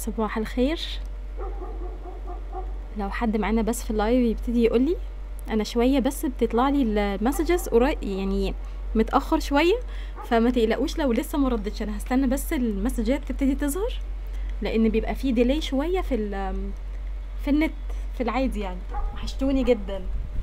صباح الخير لو حد معانا بس في اللايف يبتدي يقول لي انا شويه بس بتطلع لي المسجز قريب يعني متاخر شويه فما تقلقوش لو لسه ما ردتش انا هستنى بس المسجات تبتدي تظهر لان بيبقى فيه ديلي شويه في ال في النت في العادي يعني وحشتوني جدا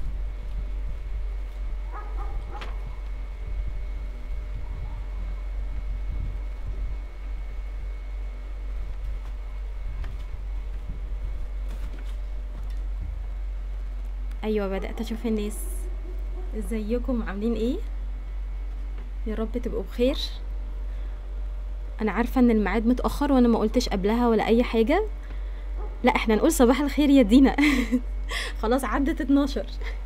ايوه بدات اشوف الناس ازيكم عاملين ايه يا رب تبقوا بخير انا عارفه ان الميعاد متاخر وانا ما قلتش قبلها ولا اي حاجه لا احنا نقول صباح الخير يا دينا خلاص عدت 12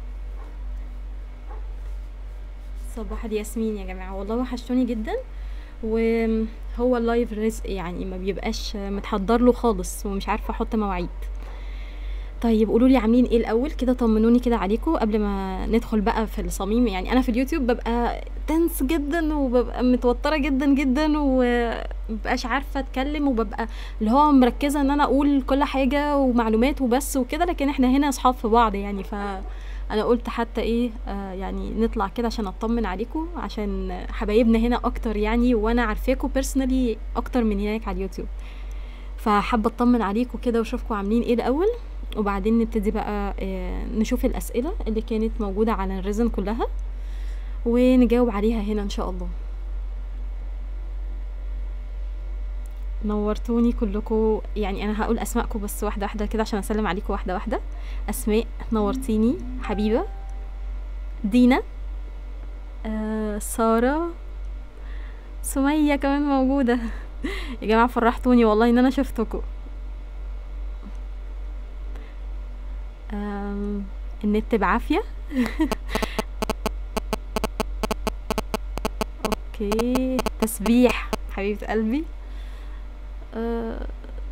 صباح الياسمين يا جماعه والله وحشتوني جدا وهو اللايف رزق يعني ما بيبقاش متحضر له خالص ومش عارفه احط مواعيد طيب قولوا لي عاملين ايه الاول كده طمنوني كده عليكم قبل ما ندخل بقى في الصميم يعني انا في اليوتيوب ببقى تنس جدا وببقى متوتره جدا جدا ومبقاش عارفه اتكلم وببقى اللي هو مركزه ان انا اقول كل حاجه ومعلومات وبس وكده لكن احنا هنا اصحاب في بعض يعني ف انا قلت حتى ايه آه يعني نطلع كده عشان اطمن عليكم عشان حبايبنا هنا اكتر يعني وانا عارفاكم بيرسونالي اكتر من هناك على اليوتيوب فحابه اطمن عليكم كده واشوفكم عاملين ايه الاول وبعدين نبتدي بقى آه، نشوف الأسئلة اللي كانت موجودة على الريزن كلها ونجاوب عليها هنا إن شاء الله نورتوني كلكم يعني أنا هقول أسماءكم بس واحدة واحدة كده عشان أسلم عليكم واحدة واحدة أسماء نورتيني حبيبة دينا آه سارة سمية كمان موجودة يا جماعة فرحتوني والله إن أنا شفتكم آم، النت بعافية اوكي تسبيح حبيبة قلبي آه،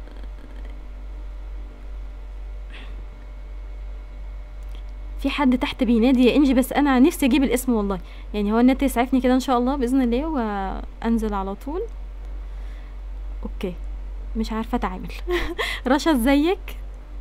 في حد تحت بينادي يا انجي بس انا نفسي اجيب الاسم والله يعني هو النت يسعفني كده ان شاء الله باذن الله وانزل على طول اوكي مش عارفه اتعامل رشا ازيك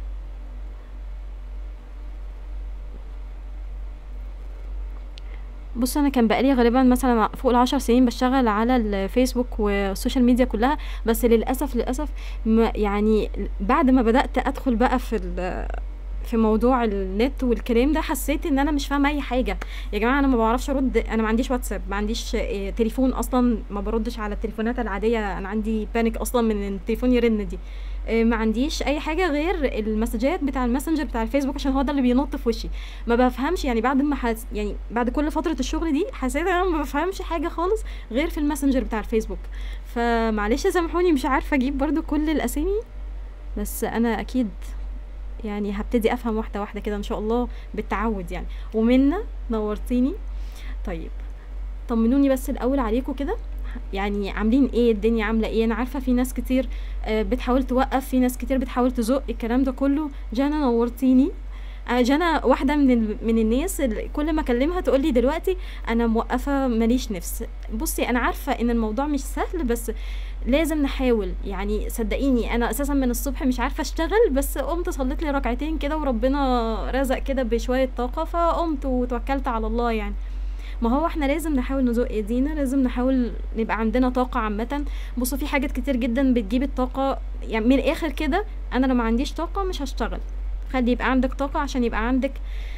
بص انا كان بقالي غالبا مثلا فوق العشر سنين بشتغل على الفيسبوك والسوشيال ميديا كلها بس للاسف للاسف ما يعني بعد ما بدات ادخل بقى في ال- في موضوع النت والكلام ده حسيت ان انا مش فاهمه اي حاجه يا جماعه انا ما بعرفش ارد انا ما عنديش واتساب ما عنديش آه، تليفون اصلا ما بردش على التليفونات العاديه انا عندي بانيك اصلا من إن التليفون يرن دي آه، ما عنديش اي حاجه غير المسجات بتاع الماسنجر بتاع الفيسبوك عشان هو ده اللي بينط في وشي ما بفهمش يعني بعد ما حس يعني بعد كل فتره الشغل دي حسيت ان انا ما بفهمش حاجه خالص غير في الماسنجر بتاع الفيسبوك فمعلش سامحوني مش عارفه اجيب برضو كل الاسامي بس انا اكيد يعني هبتدي افهم واحده واحده كده ان شاء الله بالتعود يعني ومنى نورتيني طيب طمنوني بس الاول عليكم كده يعني عاملين ايه الدنيا عامله ايه انا عارفه في ناس كتير آه، بتحاول توقف في ناس كتير بتحاول تزق الكلام ده كله جانا نورتيني آه، جانا واحده من ال... من الناس اللي كل ما اكلمها تقول لي دلوقتي انا موقفه ماليش نفس بصي انا عارفه ان الموضوع مش سهل بس لازم نحاول يعني صدقيني انا اساسا من الصبح مش عارفه اشتغل بس قمت صليت لي ركعتين كده وربنا رزق كده بشويه طاقه فقمت وتوكلت على الله يعني ما هو احنا لازم نحاول نزق ايدينا لازم نحاول نبقى عندنا طاقة عامة بصوا في حاجات كتير جدا بتجيب الطاقة يعني من الاخر كده انا لو ما عنديش طاقة مش هشتغل خلي يبقى عندك طاقة عشان يبقى عندك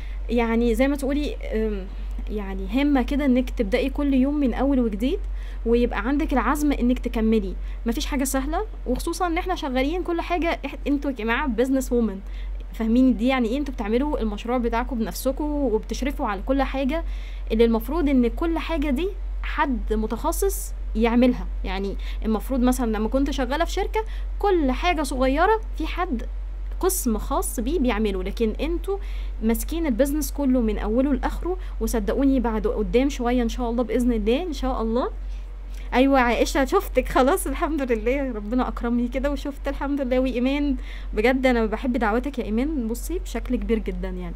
يعني زي ما تقولي أم، يعني همة كده انك تبدأي كل يوم من اول وجديد ويبقى عندك العزم انك تكملي مفيش حاجة سهلة وخصوصا ان احنا شغالين كل حاجة إح- انتوا يا جماعة بزنس وومن فاهمين دي يعني ايه انتوا بتعملوا المشروع بتاعكم بنفسكم وبتشرفوا على كل حاجة اللي المفروض ان كل حاجة دي حد متخصص يعملها يعني المفروض مثلا لما كنت شغالة في شركة كل حاجة صغيرة في حد قسم خاص بيه بيعمله لكن انتوا ماسكين البيزنس كله من اوله لاخره وصدقوني بعد قدام شويه ان شاء الله باذن الله ان شاء الله ايوه عائشه شفتك خلاص الحمد لله ربنا اكرمني كده وشفت الحمد لله وايمان بجد انا بحب دعوتك يا ايمان بصي بشكل كبير جدا يعني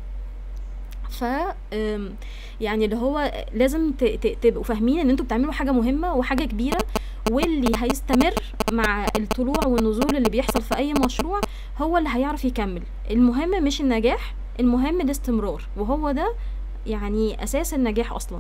ف أم، يعني اللي هو لازم ت- ت- تبقوا فاهمين ان انتوا بتعملوا حاجه مهمه وحاجه كبيره واللي هيستمر مع الطلوع والنزول اللي بيحصل في اي مشروع هو اللي هيعرف يكمل المهم مش النجاح المهم الاستمرار وهو ده يعني اساس النجاح اصلا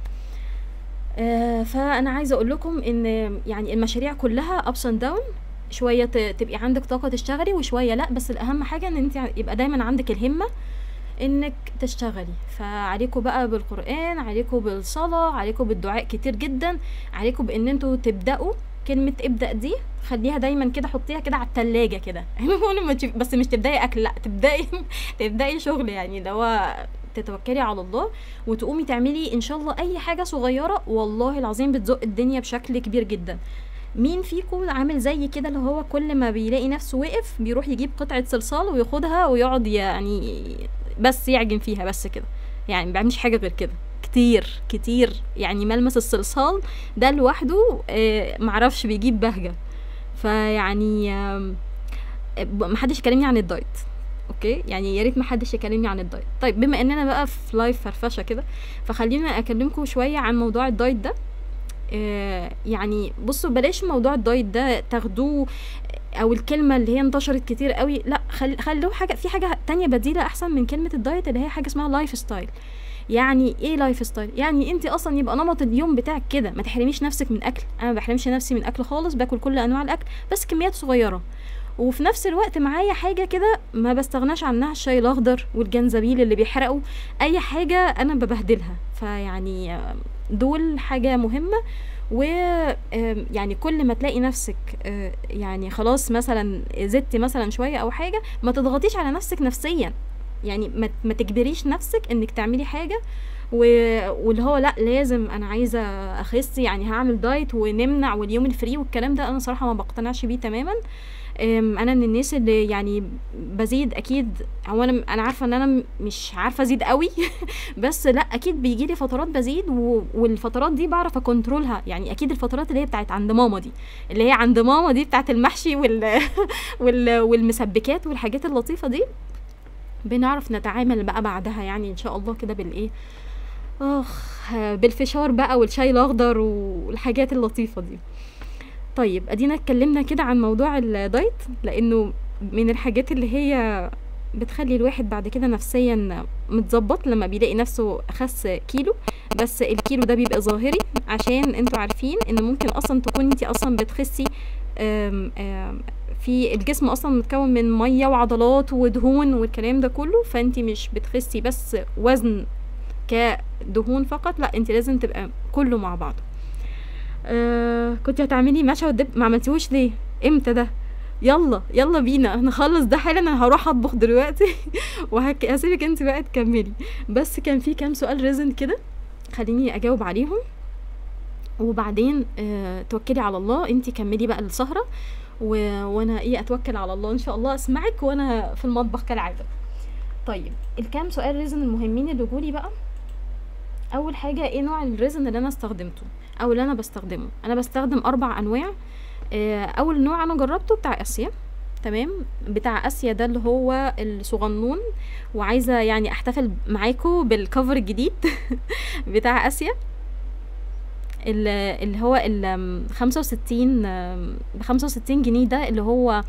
آه، فانا عايزه اقول لكم ان يعني المشاريع كلها ابس اند داون شويه ت- تبقي عندك طاقه تشتغلي وشويه لا بس الاهم حاجه ان انت يبقى دايما عندك الهمه انك تشتغلي فعليكم بقى بالقران عليكم بالصلاه عليكم بالدعاء كتير جدا عليكم بان انتوا تبداوا كلمة ابدأ دي خليها دايما كده حطيها كده على التلاجة كده لما تشوف- بس مش تبدأي أكل لا تبدأي تبدأي شغل يعني اللي هو تتوكلي على الله وتقومي تعملي ان شاء الله اي حاجة صغيرة والله العظيم بتزق الدنيا بشكل كبير جدا مين فيكم عامل زي كده اللي هو كل ما بيلاقي نفسه وقف بيروح يجيب قطعة صلصال وياخدها ويقعد يعني بس يعجن فيها بس كده يعني ما بيعملش حاجة غير كده كتير كتير يعني ملمس الصلصال ده لوحده آه، معرفش بيجيب بهجة فيعني آم، ب- محدش يكلمني عن الدايت اوكي يعني يا ريت محدش يكلمني عن الدايت طيب بما اننا بقى في لايف فرفشه كده فخلينا اكلمكم شويه عن موضوع الدايت ده آه يعني بصوا بلاش موضوع الدايت ده تاخدوه او الكلمه اللي هي انتشرت كتير قوي لا خل... خلوه حاجه في حاجه تانية بديله احسن من كلمه الدايت اللي هي حاجه اسمها لايف ستايل يعني ايه لايف ستايل يعني انت اصلا يبقى نمط اليوم بتاعك كده ما تحرميش نفسك من اكل انا ما بحرمش نفسي من اكل خالص باكل كل انواع الاكل بس كميات صغيره وفي نفس الوقت معايا حاجه كده ما بستغناش عنها الشاي الاخضر والجنزبيل اللي بيحرقوا اي حاجه انا ببهدلها فيعني آه، دول حاجه مهمه و آم، يعني كل ما تلاقي نفسك آه، يعني خلاص مثلا زدتي مثلا شويه او حاجه ما تضغطيش على نفسك نفسيا يعني ما ما تجبريش نفسك انك تعملي حاجه و... واللي هو لا لازم انا عايزه اخس يعني هعمل دايت ونمنع واليوم الفري والكلام ده انا صراحه ما بقتنعش بيه تماما أم، انا من الناس اللي يعني بزيد اكيد هو انا انا عارفه ان انا م- مش عارفه ازيد قوي بس لا اكيد بيجي لي فترات بزيد و... والفترات دي بعرف اكنترولها يعني اكيد الفترات اللي هي بتاعت عند ماما دي اللي هي عند ماما دي بتاعت المحشي وال... وال... والمسبكات والحاجات اللطيفه دي بنعرف نتعامل بقى بعدها يعني ان شاء الله كده بالايه اخ بالفشار بقى والشاي الاخضر والحاجات اللطيفه دي طيب ادينا اتكلمنا كده عن موضوع الدايت لانه من الحاجات اللي هي بتخلي الواحد بعد كده نفسيا متظبط لما بيلاقي نفسه خس كيلو بس الكيلو ده بيبقى ظاهري عشان انتوا عارفين ان ممكن اصلا تكوني انت اصلا بتخسي آم، آم، في الجسم اصلا متكون من ميه وعضلات ودهون والكلام ده كله فانت مش بتخسي بس وزن كدهون فقط لا انت لازم تبقى كله مع بعضه آه كنت هتعملي مشا والدب ما عملتيهوش ليه امتى ده يلا يلا بينا نخلص ده حالا انا هروح اطبخ دلوقتي وهسيبك انت بقى تكملي بس كان في كام سؤال ريزن كده خليني اجاوب عليهم وبعدين آه توكلي على الله انت كملي بقى السهره و... وانا ايه اتوكل على الله ان شاء الله اسمعك وانا في المطبخ كالعاده طيب الكام سؤال ريزن المهمين اللي جولي بقى اول حاجه ايه نوع الريزن اللي انا استخدمته او اللي انا بستخدمه انا بستخدم اربع انواع آه، اول نوع انا جربته بتاع اسيا تمام بتاع اسيا ده اللي هو الصغنون وعايزه يعني احتفل معاكم بالكفر الجديد بتاع اسيا ال- اللي هو ال 65 ب 65 جنيه ده اللي هو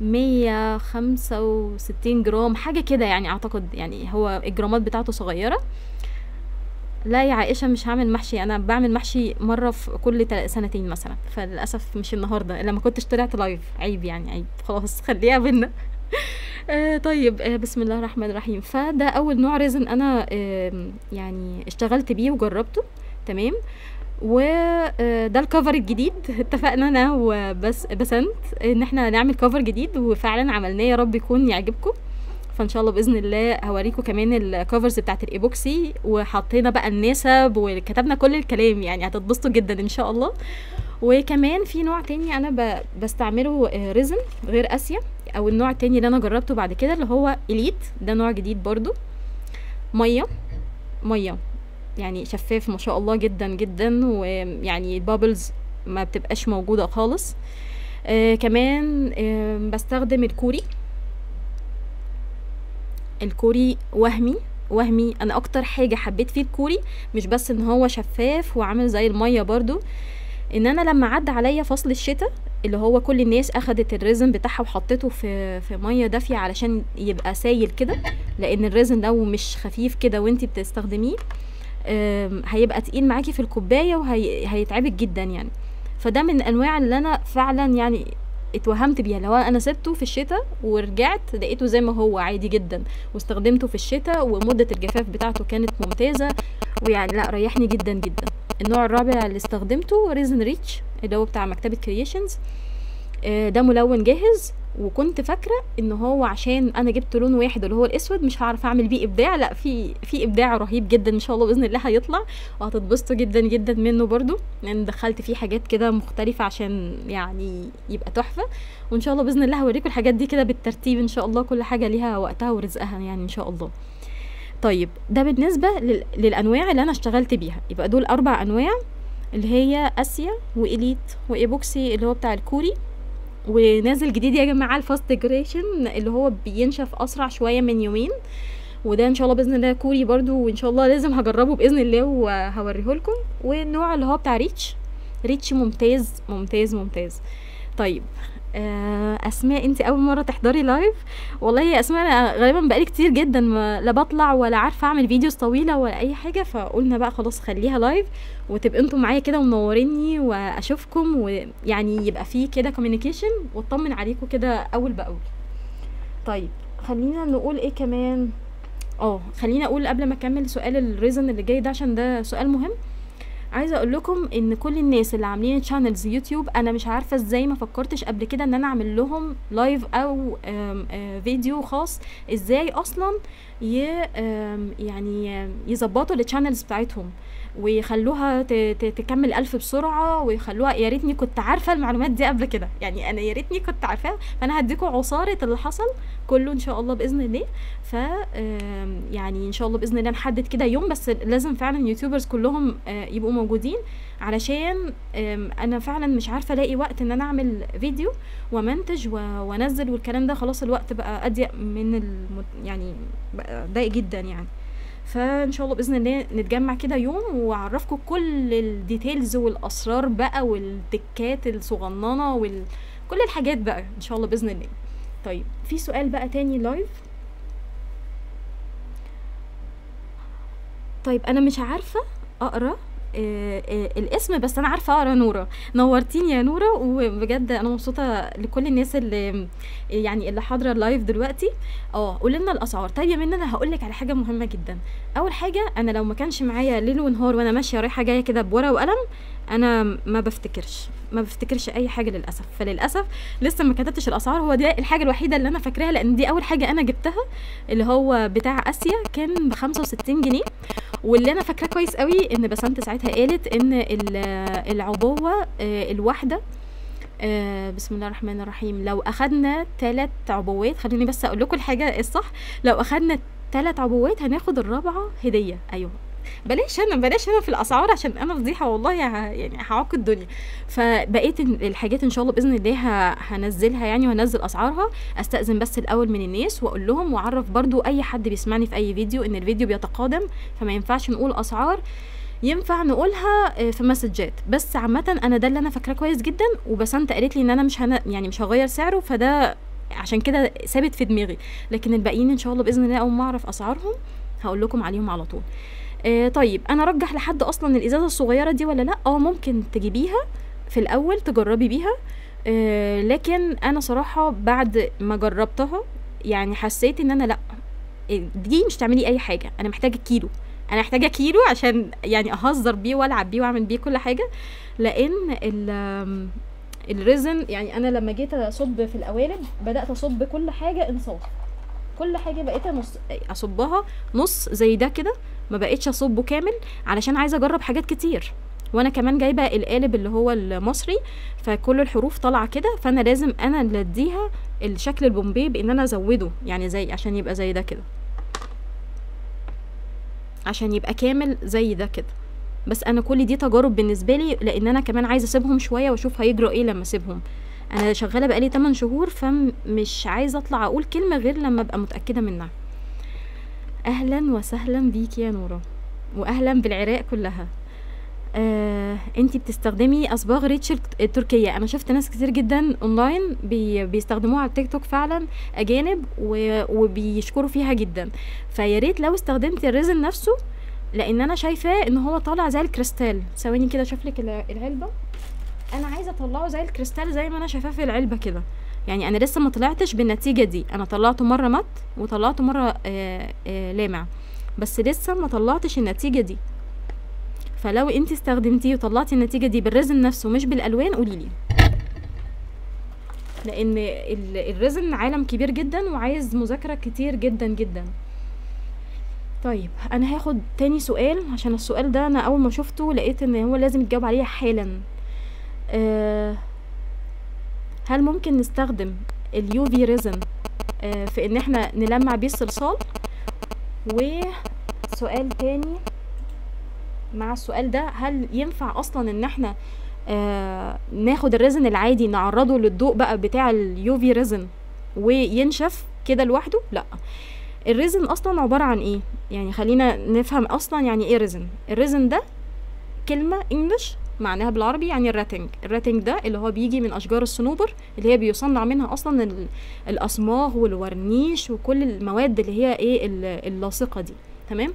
165 جرام حاجه كده يعني اعتقد يعني هو الجرامات بتاعته صغيره لا يا عائشة مش هعمل محشي أنا بعمل محشي مرة في كل تل- سنتين مثلا فللأسف مش النهاردة إلا ما كنتش طلعت لايف عيب يعني عيب خلاص خليها بينا آه طيب آه بسم الله الرحمن الرحيم فده أول نوع ريزن أنا آه يعني اشتغلت بيه وجربته تمام وده الكفر الجديد اتفقنا انا وبس بسنت ان احنا نعمل كفر جديد وفعلا عملناه يا رب يكون يعجبكم فان شاء الله باذن الله هوريكم كمان الكفرز بتاعت الايبوكسي وحطينا بقى النسب وكتبنا كل الكلام يعني هتتبسطوا جدا ان شاء الله وكمان في نوع تاني انا ب... بستعمله آه، ريزن غير اسيا او النوع التاني اللي انا جربته بعد كده اللي هو اليت ده نوع جديد برضو ميه ميه يعني شفاف ما شاء الله جدا جدا ويعني البابلز ما بتبقاش موجوده خالص آه كمان آه بستخدم الكوري الكوري وهمي وهمي انا اكتر حاجه حبيت فيه الكوري مش بس ان هو شفاف وعامل زي الميه برضو ان انا لما عدى عليا فصل الشتاء اللي هو كل الناس اخدت الريزن بتاعها وحطته في في ميه دافيه علشان يبقى سايل كده لان الريزن لو مش خفيف كده وانتي بتستخدميه آم، هيبقى تقيل معاكي في الكوبايه وهيتعبك جدا يعني فده من الانواع اللي انا فعلا يعني اتوهمت بيها لو انا سبته في الشتاء ورجعت لقيته زي ما هو عادي جدا واستخدمته في الشتاء ومده الجفاف بتاعته كانت ممتازه ويعني لا ريحني جدا جدا النوع الرابع اللي استخدمته ريزن ريتش اللي هو بتاع مكتبه كرييشنز ده ملون جاهز وكنت فاكره ان هو عشان انا جبت لون واحد اللي هو الاسود مش هعرف اعمل بيه ابداع لا في في ابداع رهيب جدا ان شاء الله باذن الله هيطلع وهتتبسطوا جدا جدا منه برضو لان دخلت فيه حاجات كده مختلفه عشان يعني يبقى تحفه وان شاء الله باذن الله هوريكم الحاجات دي كده بالترتيب ان شاء الله كل حاجه ليها وقتها ورزقها يعني ان شاء الله طيب ده بالنسبه لل... للانواع اللي انا اشتغلت بيها يبقى دول اربع انواع اللي هي اسيا واليت وايبوكسي اللي هو بتاع الكوري ونازل جديد يا جماعه الفاست ديكوريشن اللي هو بينشف اسرع شويه من يومين وده ان شاء الله باذن الله كوري برضو وان شاء الله لازم هجربه باذن الله وهوريه لكم والنوع اللي هو بتاع ريتش ريتش ممتاز ممتاز ممتاز طيب آه، اسماء انت اول مره تحضري لايف والله يا اسماء انا غالبا بقالي كتير جدا ما لا بطلع ولا عارفه اعمل فيديوز طويله ولا اي حاجه فقلنا بقى خلاص خليها لايف وتبقى انتوا معايا كده ومنوريني واشوفكم ويعني يبقى في كده كوميونيكيشن واطمن عليكم كده اول باول طيب خلينا نقول ايه كمان اه خلينا اقول قبل ما اكمل سؤال الريزن اللي جاي ده عشان ده سؤال مهم عايزه اقول لكم ان كل الناس اللي عاملين تشانلز يوتيوب انا مش عارفه ازاي ما فكرتش قبل كده ان انا اعمل لهم لايف او آم، آه، فيديو خاص ازاي اصلا ي آم، يعني يظبطوا التشانلز بتاعتهم ويخلوها ت- ت- تكمل ألف بسرعة ويخلوها يا ريتني كنت عارفة المعلومات دي قبل كده يعني أنا يا ريتني كنت عارفاها فأنا هديكم عصارة اللي حصل كله إن شاء الله بإذن الله ف آم، يعني إن شاء الله بإذن الله نحدد كده يوم بس لازم فعلا يوتيوبرز كلهم آه، يبقوا موجودين علشان آم، أنا فعلا مش عارفة ألاقي وقت إن أنا أعمل فيديو ومنتج و- وانزل والكلام ده خلاص الوقت بقى اضيق من الم... يعني بقى ضيق جدا يعني فان شاء الله باذن الله نتجمع كده يوم واعرفكم كل الديتيلز والاسرار بقى والتكات الصغننه وال... كل الحاجات بقى ان شاء الله باذن الله طيب في سؤال بقى تاني لايف طيب انا مش عارفه اقرا آه، آه، الاسم بس انا عارفه اقرا نوره نورتيني يا نوره وبجد انا مبسوطه لكل الناس اللي يعني اللي حاضره اللايف دلوقتي اه قولي لنا الاسعار طيب يا منى انا هقول لك على حاجه مهمه جدا اول حاجه انا لو ما كانش معايا ليل ونهار وانا ماشيه رايحه جايه كده بورقه وقلم انا ما بفتكرش ما بفتكرش اي حاجه للاسف فللاسف لسه ما كتبتش الاسعار هو ده الحاجه الوحيده اللي انا فاكراها لان دي اول حاجه انا جبتها اللي هو بتاع اسيا كان ب 65 جنيه واللي انا فاكراه كويس قوي ان بسنت ساعتها قالت ان ال- العبوه آه، الواحده آه، بسم الله الرحمن الرحيم لو اخدنا ثلاث عبوات خليني بس اقول لكم الحاجه الصح لو اخدنا ثلاث عبوات هناخد الرابعه هديه ايوه بلاش انا بلاش انا في الاسعار عشان انا فضيحه والله ه- يعني هعك الدنيا فبقيت ال- الحاجات ان شاء الله باذن الله ه- هنزلها يعني وهنزل اسعارها استاذن بس الاول من الناس واقول لهم واعرف برضو اي حد بيسمعني في اي فيديو ان الفيديو بيتقادم فما ينفعش نقول اسعار ينفع نقولها آه، في مسجات بس عامه انا ده اللي انا فاكراه كويس جدا وبسنت قالت لي ان انا مش هن... يعني مش هغير سعره فده عشان كده ثابت في دماغي لكن الباقيين ان شاء الله باذن الله اول ما اعرف اسعارهم هقول لكم عليهم على طول آه طيب انا ارجح لحد اصلا الازازه الصغيره دي ولا لا اه ممكن تجيبيها في الاول تجربي بيها آه لكن انا صراحه بعد ما جربتها يعني حسيت ان انا لا دي مش تعملي اي حاجه انا محتاجه كيلو انا محتاجه كيلو عشان يعني اهزر بيه والعب بيه واعمل بيه كل حاجه لان ال آم، الريزن يعني انا لما جيت اصب في القوالب بدات اصب كل حاجه انصاف كل حاجه بقيت نص اصبها نص زي ده كده ما بقيتش اصبه كامل علشان عايزه اجرب حاجات كتير وانا كمان جايبه القالب اللي هو المصري فكل الحروف طالعه كده فانا لازم انا اللي اديها الشكل البومبي بان انا ازوده يعني زي عشان يبقى زي ده كده عشان يبقى كامل زي ده كده بس انا كل دي تجارب بالنسبه لي لان انا كمان عايزه اسيبهم شويه واشوف هيجرى ايه لما اسيبهم انا شغاله بقالي 8 شهور فمش عايزه اطلع اقول كلمه غير لما ابقى متاكده منها اهلا وسهلا بيك يا نوره واهلا بالعراق كلها آه، انتي بتستخدمي اصباغ ريتش الت- التركيه انا شفت ناس كتير جدا اونلاين بي بيستخدموها على التيك توك فعلا اجانب و- وبيشكروا فيها جدا فيا ريت لو استخدمتي الريزن نفسه لان انا شايفاه ان هو طالع زي الكريستال ثواني كده اشوف لك الع- العلبه انا عايزه اطلعه زي الكريستال زي ما انا شايفاه في العلبه كده يعني انا لسه ما طلعتش بالنتيجه دي انا طلعته مره مات وطلعته مره آه آه لامع بس لسه ما طلعتش النتيجه دي فلو انت استخدمتيه وطلعتي النتيجه دي بالريزن نفسه مش بالالوان قولي لي لان ال- الريزن عالم كبير جدا وعايز مذاكره كتير جدا جدا طيب انا هاخد تاني سؤال عشان السؤال ده انا اول ما شفته لقيت ان هو لازم يتجاوب عليه حالا أه هل ممكن نستخدم اليو في ريزن أه في ان احنا نلمع بيه الصلصال وسؤال تاني مع السؤال ده هل ينفع اصلا ان احنا آه ناخد الريزن العادي نعرضه للضوء بقى بتاع اليو في ريزن وينشف كده لوحده لا الريزن اصلا عباره عن ايه يعني خلينا نفهم اصلا يعني ايه ريزن الريزن ده كلمه انجلش معناها بالعربي يعني الراتنج الراتنج ده اللي هو بيجي من اشجار الصنوبر اللي هي بيصنع منها اصلا ال- الاصماغ والورنيش وكل المواد اللي هي ايه ال- اللاصقه دي تمام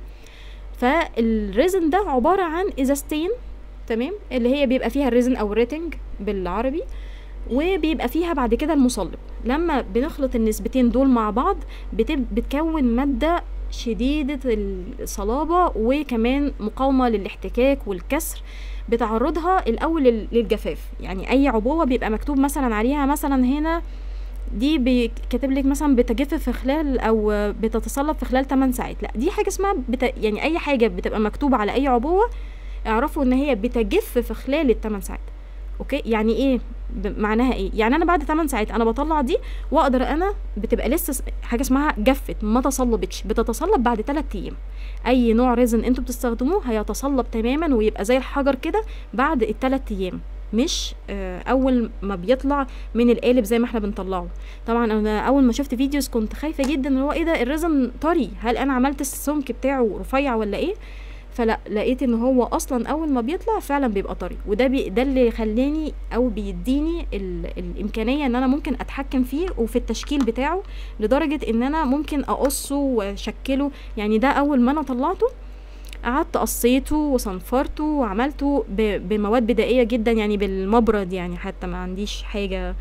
فالريزن ده عباره عن ازازتين تمام اللي هي بيبقى فيها الريزن او الريتنج بالعربي وبيبقى فيها بعد كده المصلب لما بنخلط النسبتين دول مع بعض بتب... بتكون مادة شديدة الصلابة وكمان مقاومة للاحتكاك والكسر بتعرضها الأول لل- للجفاف يعني أي عبوة بيبقى مكتوب مثلا عليها مثلا هنا دي بي- كاتب لك مثلا بتجف في خلال او بتتصلب في خلال 8 ساعات لا دي حاجه اسمها بت... يعني اي حاجه بتبقى مكتوبه على اي عبوه اعرفوا ان هي بتجف في خلال ال 8 ساعات اوكي يعني ايه ب- معناها ايه يعني انا بعد 8 ساعات انا بطلع دي واقدر انا بتبقى لسه س- حاجه اسمها جفت ما تصلبتش بتتصلب بعد 3 ايام اي نوع ريزن انتوا بتستخدموه هيتصلب تماما ويبقى زي الحجر كده بعد الثلاث ايام مش آه، اول ما بيطلع من القالب زي ما احنا بنطلعه طبعا انا اول ما شفت فيديوز كنت خايفه جدا اللي هو ايه ده الريزن طري هل انا عملت السمك بتاعه رفيع ولا ايه فلا لقيت ان هو اصلا اول ما بيطلع فعلا بيبقى طري وده بي ده اللي خلاني او بيديني ال الامكانيه ان انا ممكن اتحكم فيه وفي التشكيل بتاعه لدرجه ان انا ممكن اقصه واشكله يعني ده اول ما انا طلعته قعدت قصيته وصنفرته وعملته ب- بمواد بدائيه جدا يعني بالمبرد يعني حتى ما عنديش حاجه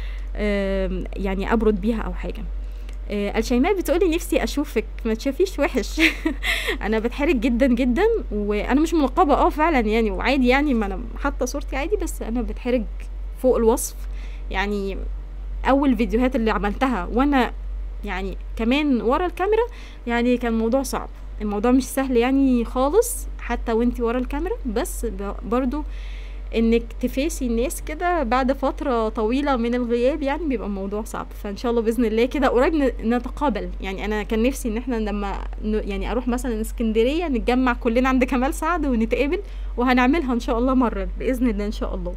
آم، يعني ابرد بيها او حاجه آه، الشيماء بتقولي نفسي اشوفك ما تشوفيش وحش انا بتحرج جدا جدا وانا مش منقبه اه فعلا يعني وعادي يعني ما انا حاطه صورتي عادي بس انا بتحرج فوق الوصف يعني اول فيديوهات اللي عملتها وانا يعني كمان ورا الكاميرا يعني كان موضوع صعب الموضوع مش سهل يعني خالص حتى وانتي ورا الكاميرا بس ب- برضو انك تفيسي الناس كده بعد فترة طويلة من الغياب يعني بيبقى الموضوع صعب فان شاء الله باذن الله كده قريب ن- نتقابل يعني انا كان نفسي ان احنا لما ن- يعني اروح مثلا اسكندرية نتجمع كلنا عند كمال سعد ونتقابل وهنعملها ان شاء الله مرة باذن الله ان شاء الله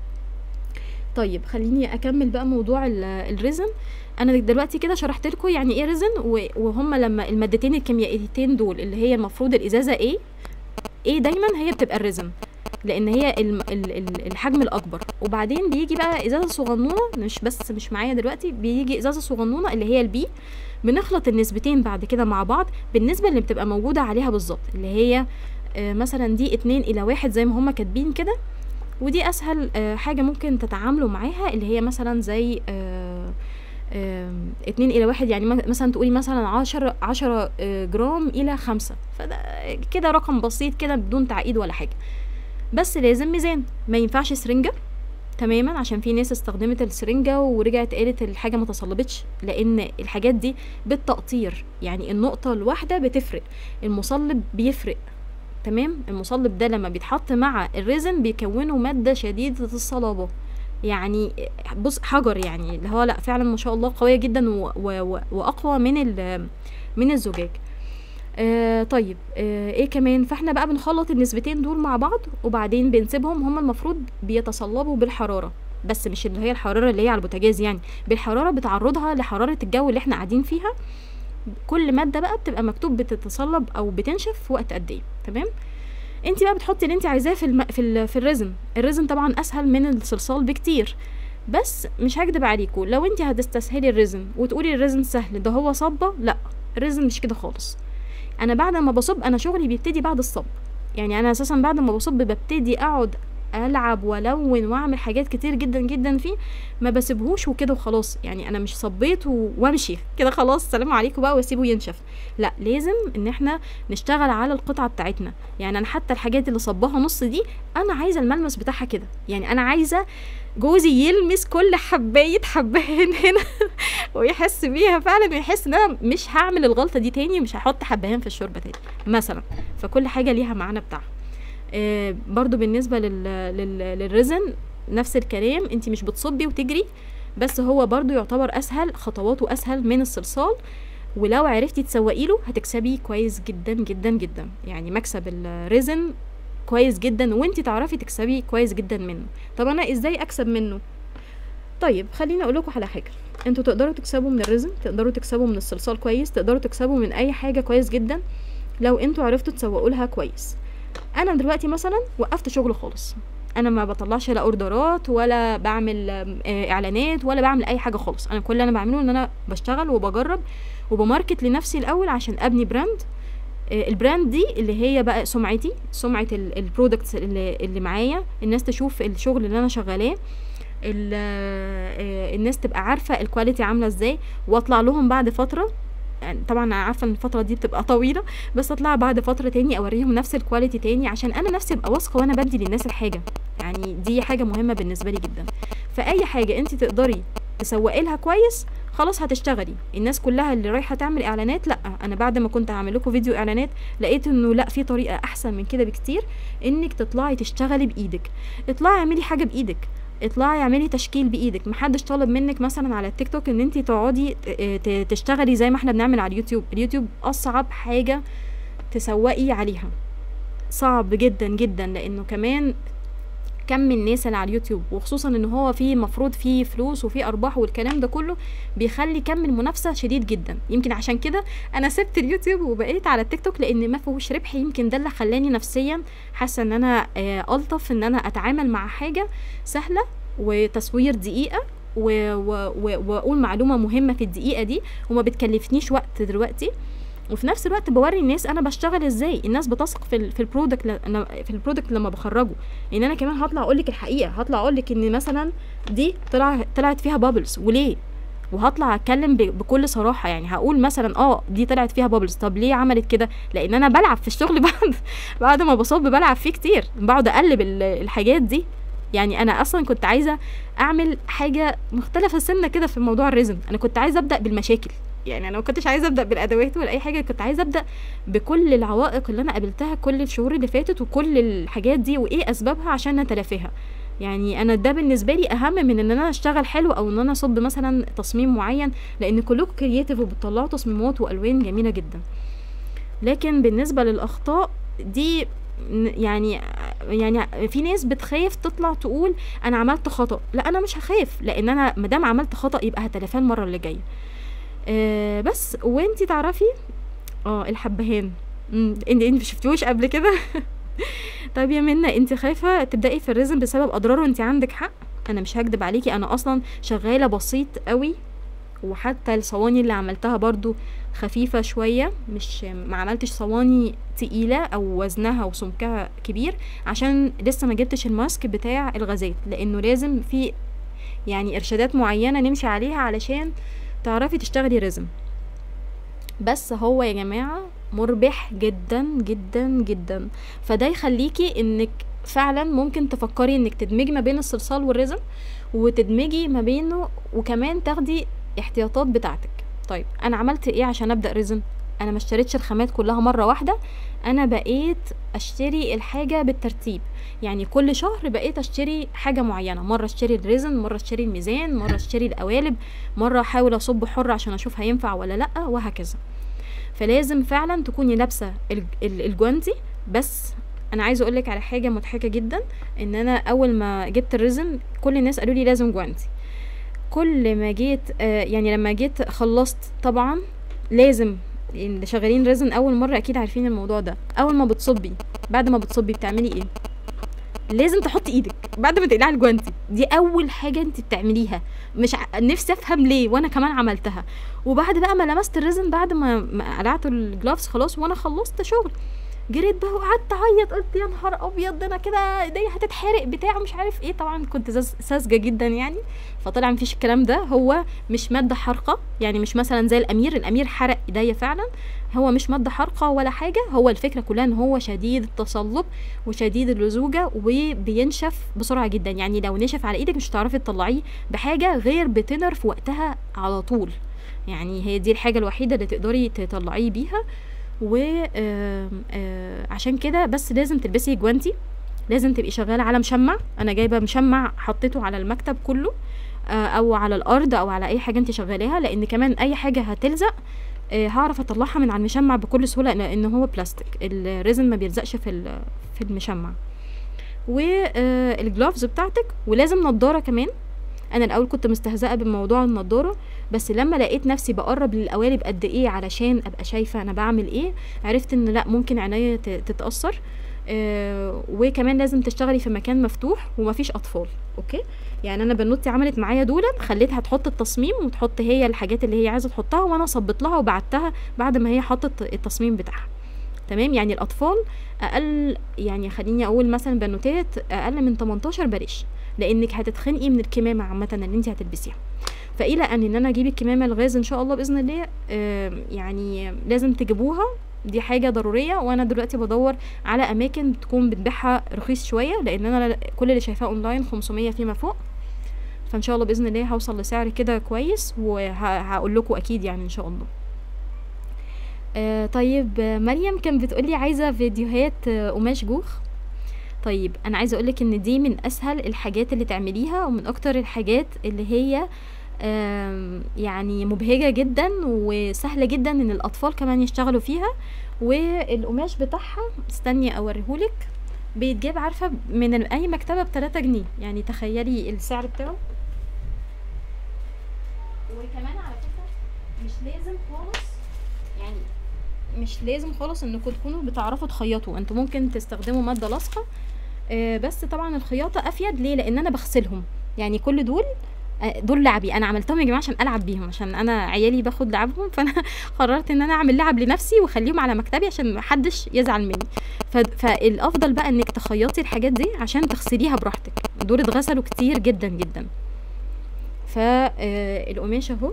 طيب خليني اكمل بقى موضوع ال- الريزن انا دلوقتي كده شرحت لكم يعني ايه ريزن و- وهم لما المادتين الكيميائيتين دول اللي هي المفروض الازازه ايه ايه دايما هي بتبقى الريزن لان هي الم- ال- ال- الحجم الاكبر وبعدين بيجي بقى ازازه صغنونه مش بس مش معايا دلوقتي بيجي ازازه صغنونه اللي هي البي بنخلط النسبتين بعد كده مع بعض بالنسبه اللي بتبقى موجوده عليها بالظبط اللي هي آه، مثلا دي اتنين الى واحد زي ما هما كاتبين كده ودي اسهل آه، حاجه ممكن تتعاملوا معاها اللي هي مثلا زي آه، آم، اتنين الى واحد يعني م- مثلا تقولي مثلا عشرة عشرة آه، جرام الى خمسة فده كده رقم بسيط كده بدون تعقيد ولا حاجة بس لازم ميزان ما ينفعش سرنجة تماما عشان في ناس استخدمت السرنجة ورجعت قالت الحاجة ما تصلبتش لان الحاجات دي بالتقطير يعني النقطة الواحدة بتفرق المصلب بيفرق تمام المصلب ده لما بيتحط مع الريزن بيكونوا مادة شديدة الصلابة يعني بص حجر يعني اللي هو لا فعلا ما شاء الله قوية جدا و و و واقوى من ال- من الزجاج آه طيب آه ايه كمان فاحنا بقى بنخلط النسبتين دول مع بعض وبعدين بنسيبهم هما المفروض بيتصلبوا بالحرارة بس مش اللي هي الحرارة اللي هي على البوتاجاز يعني بالحرارة بتعرضها لحرارة الجو اللي احنا قاعدين فيها كل مادة بقى بتبقى مكتوب بتتصلب او بتنشف في وقت قد ايه تمام انت بقى بتحطي اللي انت عايزاه في الم... في ال... في الريزن الريزن طبعا اسهل من الصلصال بكتير بس مش هكدب عليكم لو انت هتستسهلي الريزن وتقولي الريزن سهل ده هو صبه لا الريزن مش كده خالص انا بعد ما بصب انا شغلي بيبتدي بعد الصب يعني انا اساسا بعد ما بصب ببتدي اقعد العب والون واعمل حاجات كتير جدا جدا فيه ما بسيبهوش وكده وخلاص يعني انا مش صبيت و- وامشي كده خلاص سلام عليكم بقى واسيبه ينشف لا لازم ان احنا نشتغل على القطعه بتاعتنا يعني انا حتى الحاجات اللي صباها نص دي انا عايزه الملمس بتاعها كده يعني انا عايزه جوزي يلمس كل حبايه حبهان هنا ويحس بيها فعلا ويحس ان انا مش هعمل الغلطه دي تاني ومش هحط حبهان في الشوربه تاني مثلا فكل حاجه ليها معنى بتاعها آه برضو بالنسبه لل... لل... للريزن نفس الكلام انت مش بتصبي وتجري بس هو برضو يعتبر اسهل خطواته اسهل من الصلصال ولو عرفتي تسوقي له هتكسبي كويس جدا جدا جدا يعني مكسب الريزن كويس جدا وانت تعرفي تكسبي كويس جدا منه طب انا ازاي اكسب منه طيب خليني اقول لكم على حاجه انتوا تقدروا تكسبوا من الريزن تقدروا تكسبوا من الصلصال كويس تقدروا تكسبوا من اي حاجه كويس جدا لو انتوا عرفتوا تسوقوا لها كويس انا دلوقتي مثلا وقفت شغل خالص انا ما بطلعش لا اوردرات ولا بعمل آم، آه، اعلانات ولا بعمل اي حاجه خالص انا كل اللي انا بعمله ان انا بشتغل وبجرب وبماركت لنفسي الاول عشان ابني براند آه، البراند دي اللي هي بقى سمعتي سمعه البرودكتس اللي, اللي معايا الناس تشوف الشغل اللي انا شغالاه ال- آه، الناس تبقى عارفه الكواليتي عامله ازاي واطلع لهم بعد فتره يعني طبعا انا عارفه ان الفتره دي بتبقى طويله بس اطلع بعد فتره تاني اوريهم نفس الكواليتي تاني عشان انا نفسي ابقى واثقه وانا بدي للناس الحاجه يعني دي حاجه مهمه بالنسبه لي جدا فاي حاجه انت تقدري تسوقي لها كويس خلاص هتشتغلي الناس كلها اللي رايحه تعمل اعلانات لا انا بعد ما كنت هعمل لكم فيديو اعلانات لقيت انه لا في طريقه احسن من كده بكتير انك تطلعي تشتغلي بايدك اطلعي اعملي حاجه بايدك اطلعي اعملي تشكيل بايدك محدش طالب منك مثلا على التيك توك ان انت تقعدي ت- ت- تشتغلي زي ما احنا بنعمل على اليوتيوب اليوتيوب اصعب حاجه تسوقي عليها صعب جدا جدا لانه كمان كم الناس اللي على اليوتيوب وخصوصا ان هو فيه مفروض فيه فلوس وفيه ارباح والكلام ده كله بيخلي كم المنافسه شديد جدا يمكن عشان كده انا سبت اليوتيوب وبقيت على التيك توك لان ما فيهوش ربح يمكن ده اللي خلاني نفسيا حاسه ان انا آه، الطف ان انا اتعامل مع حاجه سهله وتصوير دقيقه و- و- و- واقول معلومه مهمه في الدقيقه دي وما بتكلفنيش وقت دلوقتي وفي نفس الوقت بوري الناس انا بشتغل ازاي الناس بتثق في ال- في البرودكت ل- في البرودكت لما بخرجه ان انا كمان هطلع اقول لك الحقيقه هطلع اقول لك ان مثلا دي طلع طلعت فيها بابلز وليه وهطلع اتكلم ب- بكل صراحه يعني هقول مثلا اه دي طلعت فيها بابلز طب ليه عملت كده لان انا بلعب في الشغل بعد بعد ما بصب بلعب فيه كتير بقعد اقلب ال- الحاجات دي يعني انا اصلا كنت عايزه اعمل حاجه مختلفه سنه كده في موضوع الريزم انا كنت عايزه ابدا بالمشاكل يعني انا ما كنتش عايزه ابدا بالادوات ولا اي حاجه كنت عايزه ابدا بكل العوائق اللي انا قابلتها كل الشهور اللي فاتت وكل الحاجات دي وايه اسبابها عشان نتلافاها يعني انا ده بالنسبه لي اهم من ان انا اشتغل حلو او ان انا اصب مثلا تصميم معين لان كلكم كرييتيف وبتطلعوا تصميمات والوان جميله جدا لكن بالنسبه للاخطاء دي ن- يعني يعني في ناس بتخاف تطلع تقول انا عملت خطا لا انا مش هخاف لان انا مادام عملت خطا يبقى هتلافاه المره اللي جايه آه بس وانتي تعرفي اه الحبهان مم، انت انت شفتوش قبل كده طيب يا منى انت خايفه تبداي في الريزم بسبب اضراره انت عندك حق انا مش هكدب عليكي انا اصلا شغاله بسيط قوي وحتى الصواني اللي عملتها برضو خفيفة شوية مش ما عملتش صواني تقيلة او وزنها وسمكها كبير عشان لسه ما جبتش الماسك بتاع الغازات لانه لازم في يعني ارشادات معينة نمشي عليها علشان تعرفي تشتغلي ريزم بس هو يا جماعة مربح جدا جدا جدا فده يخليكي انك فعلا ممكن تفكري انك تدمجي ما بين الصلصال والريزم وتدمجي ما بينه وكمان تاخدي احتياطات بتاعتك طيب انا عملت ايه عشان ابدا ريزم انا ما اشتريتش الخامات كلها مره واحده انا بقيت اشتري الحاجه بالترتيب يعني كل شهر بقيت اشتري حاجه معينه مره اشتري الريزن مره اشتري الميزان مره اشتري القوالب مره احاول اصب حر عشان اشوف هينفع ولا لا وهكذا فلازم فعلا تكوني لابسه الج- ال- الجوانتي بس انا عايزه اقول لك على حاجه مضحكه جدا ان انا اول ما جبت الريزن كل الناس قالوا لي لازم جوانتي كل ما جيت آه يعني لما جيت خلصت طبعا لازم اللي شغالين ريزن اول مره اكيد عارفين الموضوع ده اول ما بتصبي بعد ما بتصبي بتعملي ايه لازم تحطي ايدك بعد ما تقلعي الجوانتي دي اول حاجه انت بتعمليها مش ع... نفسي افهم ليه وانا كمان عملتها وبعد بقى ما لمست الريزن بعد ما, ما قلعت الجلافز خلاص وانا خلصت شغل جريت بقى وقعدت اعيط قلت يا نهار ابيض ده انا كده ايديا هتتحرق بتاع مش عارف ايه طبعا كنت زز- ساذجه جدا يعني فطلع مفيش الكلام ده هو مش ماده حارقه يعني مش مثلا زي الامير الامير حرق ايديا فعلا هو مش ماده حارقه ولا حاجه هو الفكره كلها ان هو شديد التصلب وشديد اللزوجه وبينشف بسرعه جدا يعني لو نشف على ايدك مش هتعرفي تطلعيه بحاجه غير بتنر في وقتها على طول يعني هي دي الحاجه الوحيده اللي تقدري تطلعيه بيها وعشان كده بس لازم تلبسي جوانتي لازم تبقي شغاله على مشمع انا جايبه مشمع حطيته على المكتب كله آه، او على الارض او على اي حاجه انت شغالاها لان كمان اي حاجه هتلزق آه، هعرف اطلعها من على المشمع بكل سهوله لان هو بلاستيك الريزن ما بيلزقش في ال- في المشمع والجلافز بتاعتك ولازم نضاره كمان انا الاول كنت مستهزئه بموضوع النضاره بس لما لقيت نفسي بقرب للقوالب قد ايه علشان ابقى شايفه انا بعمل ايه عرفت ان لا ممكن عينيا ت- تتاثر آه وكمان لازم تشتغلي في مكان مفتوح ومفيش اطفال اوكي يعني انا بنوتي عملت معايا دولا خليتها تحط التصميم وتحط هي الحاجات اللي هي عايزه تحطها وانا صبت لها وبعتها بعد ما هي حطت التصميم بتاعها تمام يعني الاطفال اقل يعني خليني اقول مثلا بنوتات اقل من 18 بلاش لانك هتتخنقي من الكمامه عامه اللي انت هتلبسيها فالى ان ان انا اجيب الكمامه الغاز ان شاء الله باذن الله آم، يعني لازم تجيبوها دي حاجه ضروريه وانا دلوقتي بدور على اماكن تكون بتبيعها رخيص شويه لان انا كل اللي شايفاه اونلاين 500 فيما فوق فان شاء الله باذن الله هوصل لسعر كده كويس وهقول لكم اكيد يعني ان شاء الله آه طيب آه، مريم كان بتقولي عايزه فيديوهات آه، قماش جوخ طيب انا عايزه اقولك ان دي من اسهل الحاجات اللي تعمليها ومن اكتر الحاجات اللي هي آم، يعني مبهجه جدا وسهله جدا ان الاطفال كمان يشتغلوا فيها والقماش بتاعها استني اوريهولك بيتجاب عارفه من ال- اي مكتبه ب 3 جنيه يعني تخيلي السعر بتاعه وكمان على فكره مش لازم خالص يعني مش لازم خالص انكم تكونوا بتعرفوا تخيطوا انتوا ممكن تستخدموا ماده لاصقه آه، بس طبعا الخياطه افيد ليه لان انا بغسلهم يعني كل دول آه، دول لعبي انا عملتهم يا جماعه عشان العب بيهم عشان انا عيالي باخد لعبهم فانا قررت ان انا اعمل لعب لنفسي واخليهم على مكتبي عشان محدش يزعل مني ف... فالافضل بقى انك تخيطي الحاجات دي عشان تغسليها براحتك دول اتغسلوا كتير جدا جدا فالقماش اهو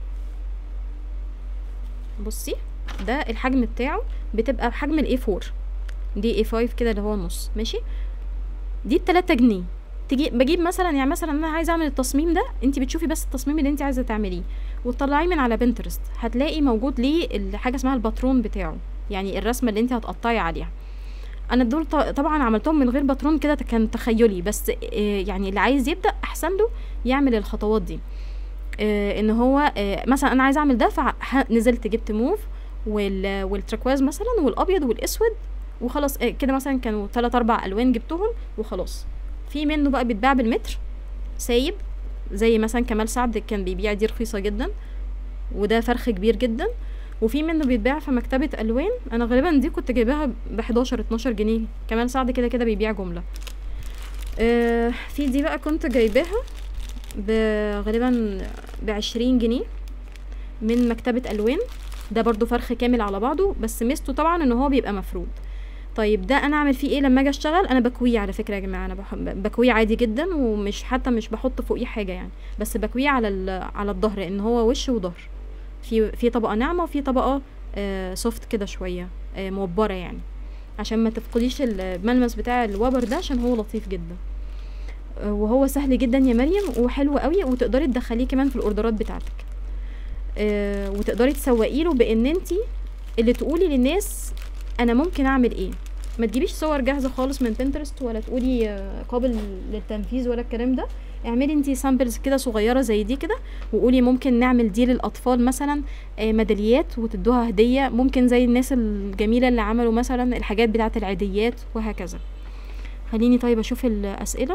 بصي ده الحجم بتاعه بتبقى بحجم الاي 4 دي اي 5 كده اللي هو النص ماشي دي بتلاتة جنيه تجي بجيب مثلا يعني مثلا انا عايزه اعمل التصميم ده انت بتشوفي بس التصميم اللي انت عايزه تعمليه وتطلعيه من على بنترست هتلاقي موجود ليه الحاجه اسمها الباترون بتاعه يعني الرسمه اللي انت هتقطعي عليها انا دول ط- طبعا عملتهم من غير باترون كده كان تخيلي بس آه، يعني اللي عايز يبدا احسن له يعمل الخطوات دي آه، ان هو آه، مثلا انا عايزه اعمل ده فنزلت جبت موف وال والتركواز مثلا والابيض والاسود وخلاص آه، كده مثلا كانوا ثلاث اربع الوان جبتهم وخلاص في منه بقى بيتباع بالمتر سايب زي مثلا كمال سعد كان بيبيع دي رخيصه جدا وده فرخ كبير جدا وفي منه بيتباع في مكتبه الوان انا غالبا دي كنت جايباها ب 11 12 جنيه كمال سعد كده كده بيبيع جمله آه في دي بقى كنت جايباها ب- غالبا بعشرين جنيه من مكتبة ألوان ده برضو فرخ كامل على بعضه بس ميزته طبعا ان هو بيبقى مفرود طيب ده انا اعمل فيه ايه لما اجي اشتغل انا بكويه على فكره يا جماعه انا بح- بكويه عادي جدا ومش حتى مش بحط فوقيه حاجه يعني بس بكويه على ال- على الظهر لان هو وش وظهر في في طبقه ناعمه وفي طبقه آه سوفت كده شويه آه موبره يعني عشان ما تفقديش الملمس بتاع الوبر ده عشان هو لطيف جدا آه، وهو سهل جدا يا مريم وحلو قوي وتقدري تدخليه كمان في الاوردرات بتاعتك آه، وتقدري تسوقي له بان انت اللي تقولي للناس انا ممكن اعمل ايه ما تجيبيش صور جاهزه خالص من بنترست ولا تقولي آه، قابل للتنفيذ ولا الكلام ده اعملي انتي سامبلز كده صغيره زي دي كده وقولي ممكن نعمل دي للاطفال مثلا آه، ميداليات وتدوها هديه ممكن زي الناس الجميله اللي عملوا مثلا الحاجات بتاعه العيديات وهكذا خليني طيب اشوف الاسئله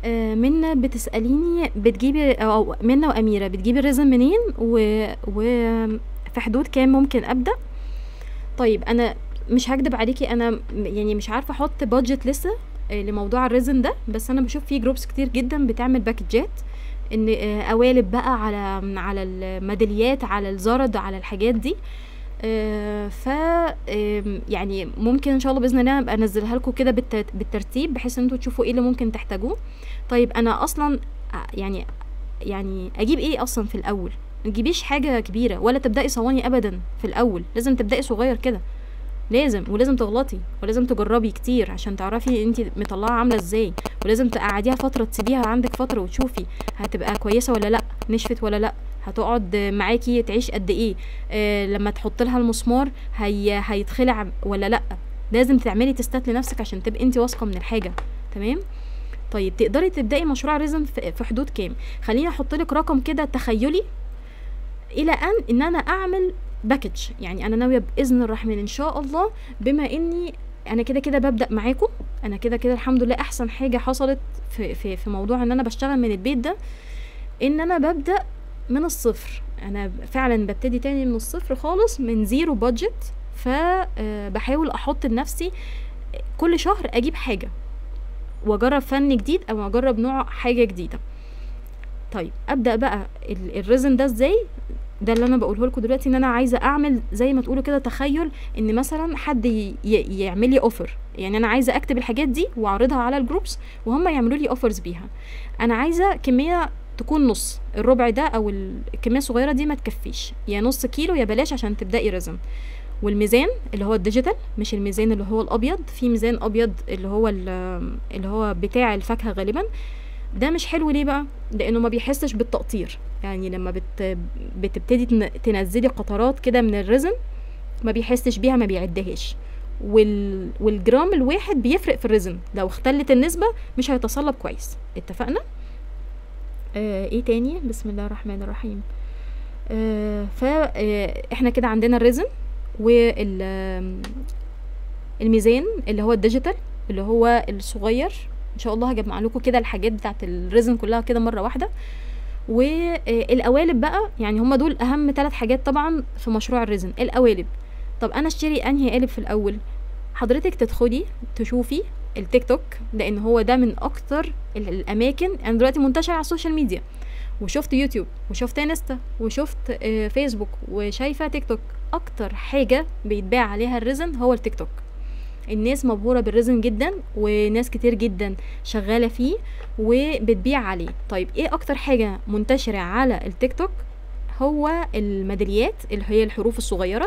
آه، منى بتسأليني بتجيبي أو منى وأميرة بتجيبي الريزن منين و... و في حدود كام ممكن أبدأ طيب أنا مش هكدب عليكي أنا م- يعني مش عارفة أحط بادجت لسه آه، لموضوع الريزن ده بس أنا بشوف فيه جروبس كتير جدا بتعمل باكجات ان آه، قوالب بقى على على الميداليات على الزرد على الحاجات دي آه، ف آم، يعني ممكن ان شاء الله باذن الله ابقى انزلها لكم كده بالت- بالترتيب بحيث ان انتوا تشوفوا ايه اللي ممكن تحتاجوه طيب انا اصلا ع- يعني يعني اجيب ايه اصلا في الاول ما تجيبيش حاجه كبيره ولا تبداي صواني ابدا في الاول لازم تبداي صغير كده لازم ولازم تغلطي ولازم تجربي كتير عشان تعرفي انت مطلعه عامله ازاي ولازم تقعديها فتره تسيبيها عندك فتره وتشوفي هتبقى كويسه ولا لا نشفت ولا لا هتقعد معاكي تعيش قد ايه آه لما تحط لها المسمار هي هيتخلع ولا لا لازم تعملي تستات لنفسك عشان تبقي انت واثقه من الحاجه تمام طيب تقدري تبداي مشروع ريزن في في حدود كام خليني احط لك رقم كده تخيلي الى ان ان انا اعمل باكج يعني انا ناويه باذن الرحمن ان شاء الله بما اني انا كده كده ببدا معاكم انا كده كده الحمد لله احسن حاجه حصلت في في في موضوع ان انا بشتغل من البيت ده ان انا ببدا من الصفر انا فعلا ببتدي تاني من الصفر خالص من زيرو بادجت فبحاول احط لنفسي كل شهر اجيب حاجه واجرب فن جديد او اجرب نوع حاجه جديده طيب ابدا بقى ال- الريزن ده ازاي ده اللي انا بقوله لكم دلوقتي ان انا عايزه اعمل زي ما تقولوا كده تخيل ان مثلا حد ي- ي- يعمل لي اوفر يعني انا عايزه اكتب الحاجات دي واعرضها على الجروبس وهم يعملوا لي اوفرز بيها انا عايزه كميه تكون نص الربع ده او ال- الكميه الصغيره دي ما تكفيش يا نص كيلو يا بلاش عشان تبداي رزم والميزان اللي هو الديجيتال مش الميزان اللي هو الابيض في ميزان ابيض اللي هو ال- اللي هو بتاع الفاكهه غالبا ده مش حلو ليه بقى لانه ما بيحسش بالتقطير يعني لما بت... بتبتدي تن- تنزلي قطرات كده من الرزن ما بيحسش بيها ما بيعدهاش وال... والجرام الواحد بيفرق في الرزن لو اختلت النسبة مش هيتصلب كويس اتفقنا آه ايه تاني بسم الله الرحمن الرحيم آه فاحنا كده عندنا الرزن وال آم، الميزان اللي هو الديجيتال اللي هو الصغير ان شاء الله هجمع لكم كده الحاجات بتاعت الريزن كلها كده مره واحده والقوالب بقى يعني هم دول اهم ثلاث حاجات طبعا في مشروع الريزن القوالب طب انا اشتري انهي قالب في الاول حضرتك تدخلي تشوفي التيك توك لان هو ده من اكتر ال- الاماكن انا دلوقتي منتشر على السوشيال ميديا وشفت يوتيوب وشفت انستا وشفت آه، فيسبوك وشايفه تيك توك اكتر حاجه بيتباع عليها الريزن هو التيك توك الناس مبهورة بالريزن جدا وناس كتير جدا شغالة فيه وبتبيع عليه طيب ايه اكتر حاجة منتشرة على التيك توك هو الميداليات اللي هي الحروف الصغيرة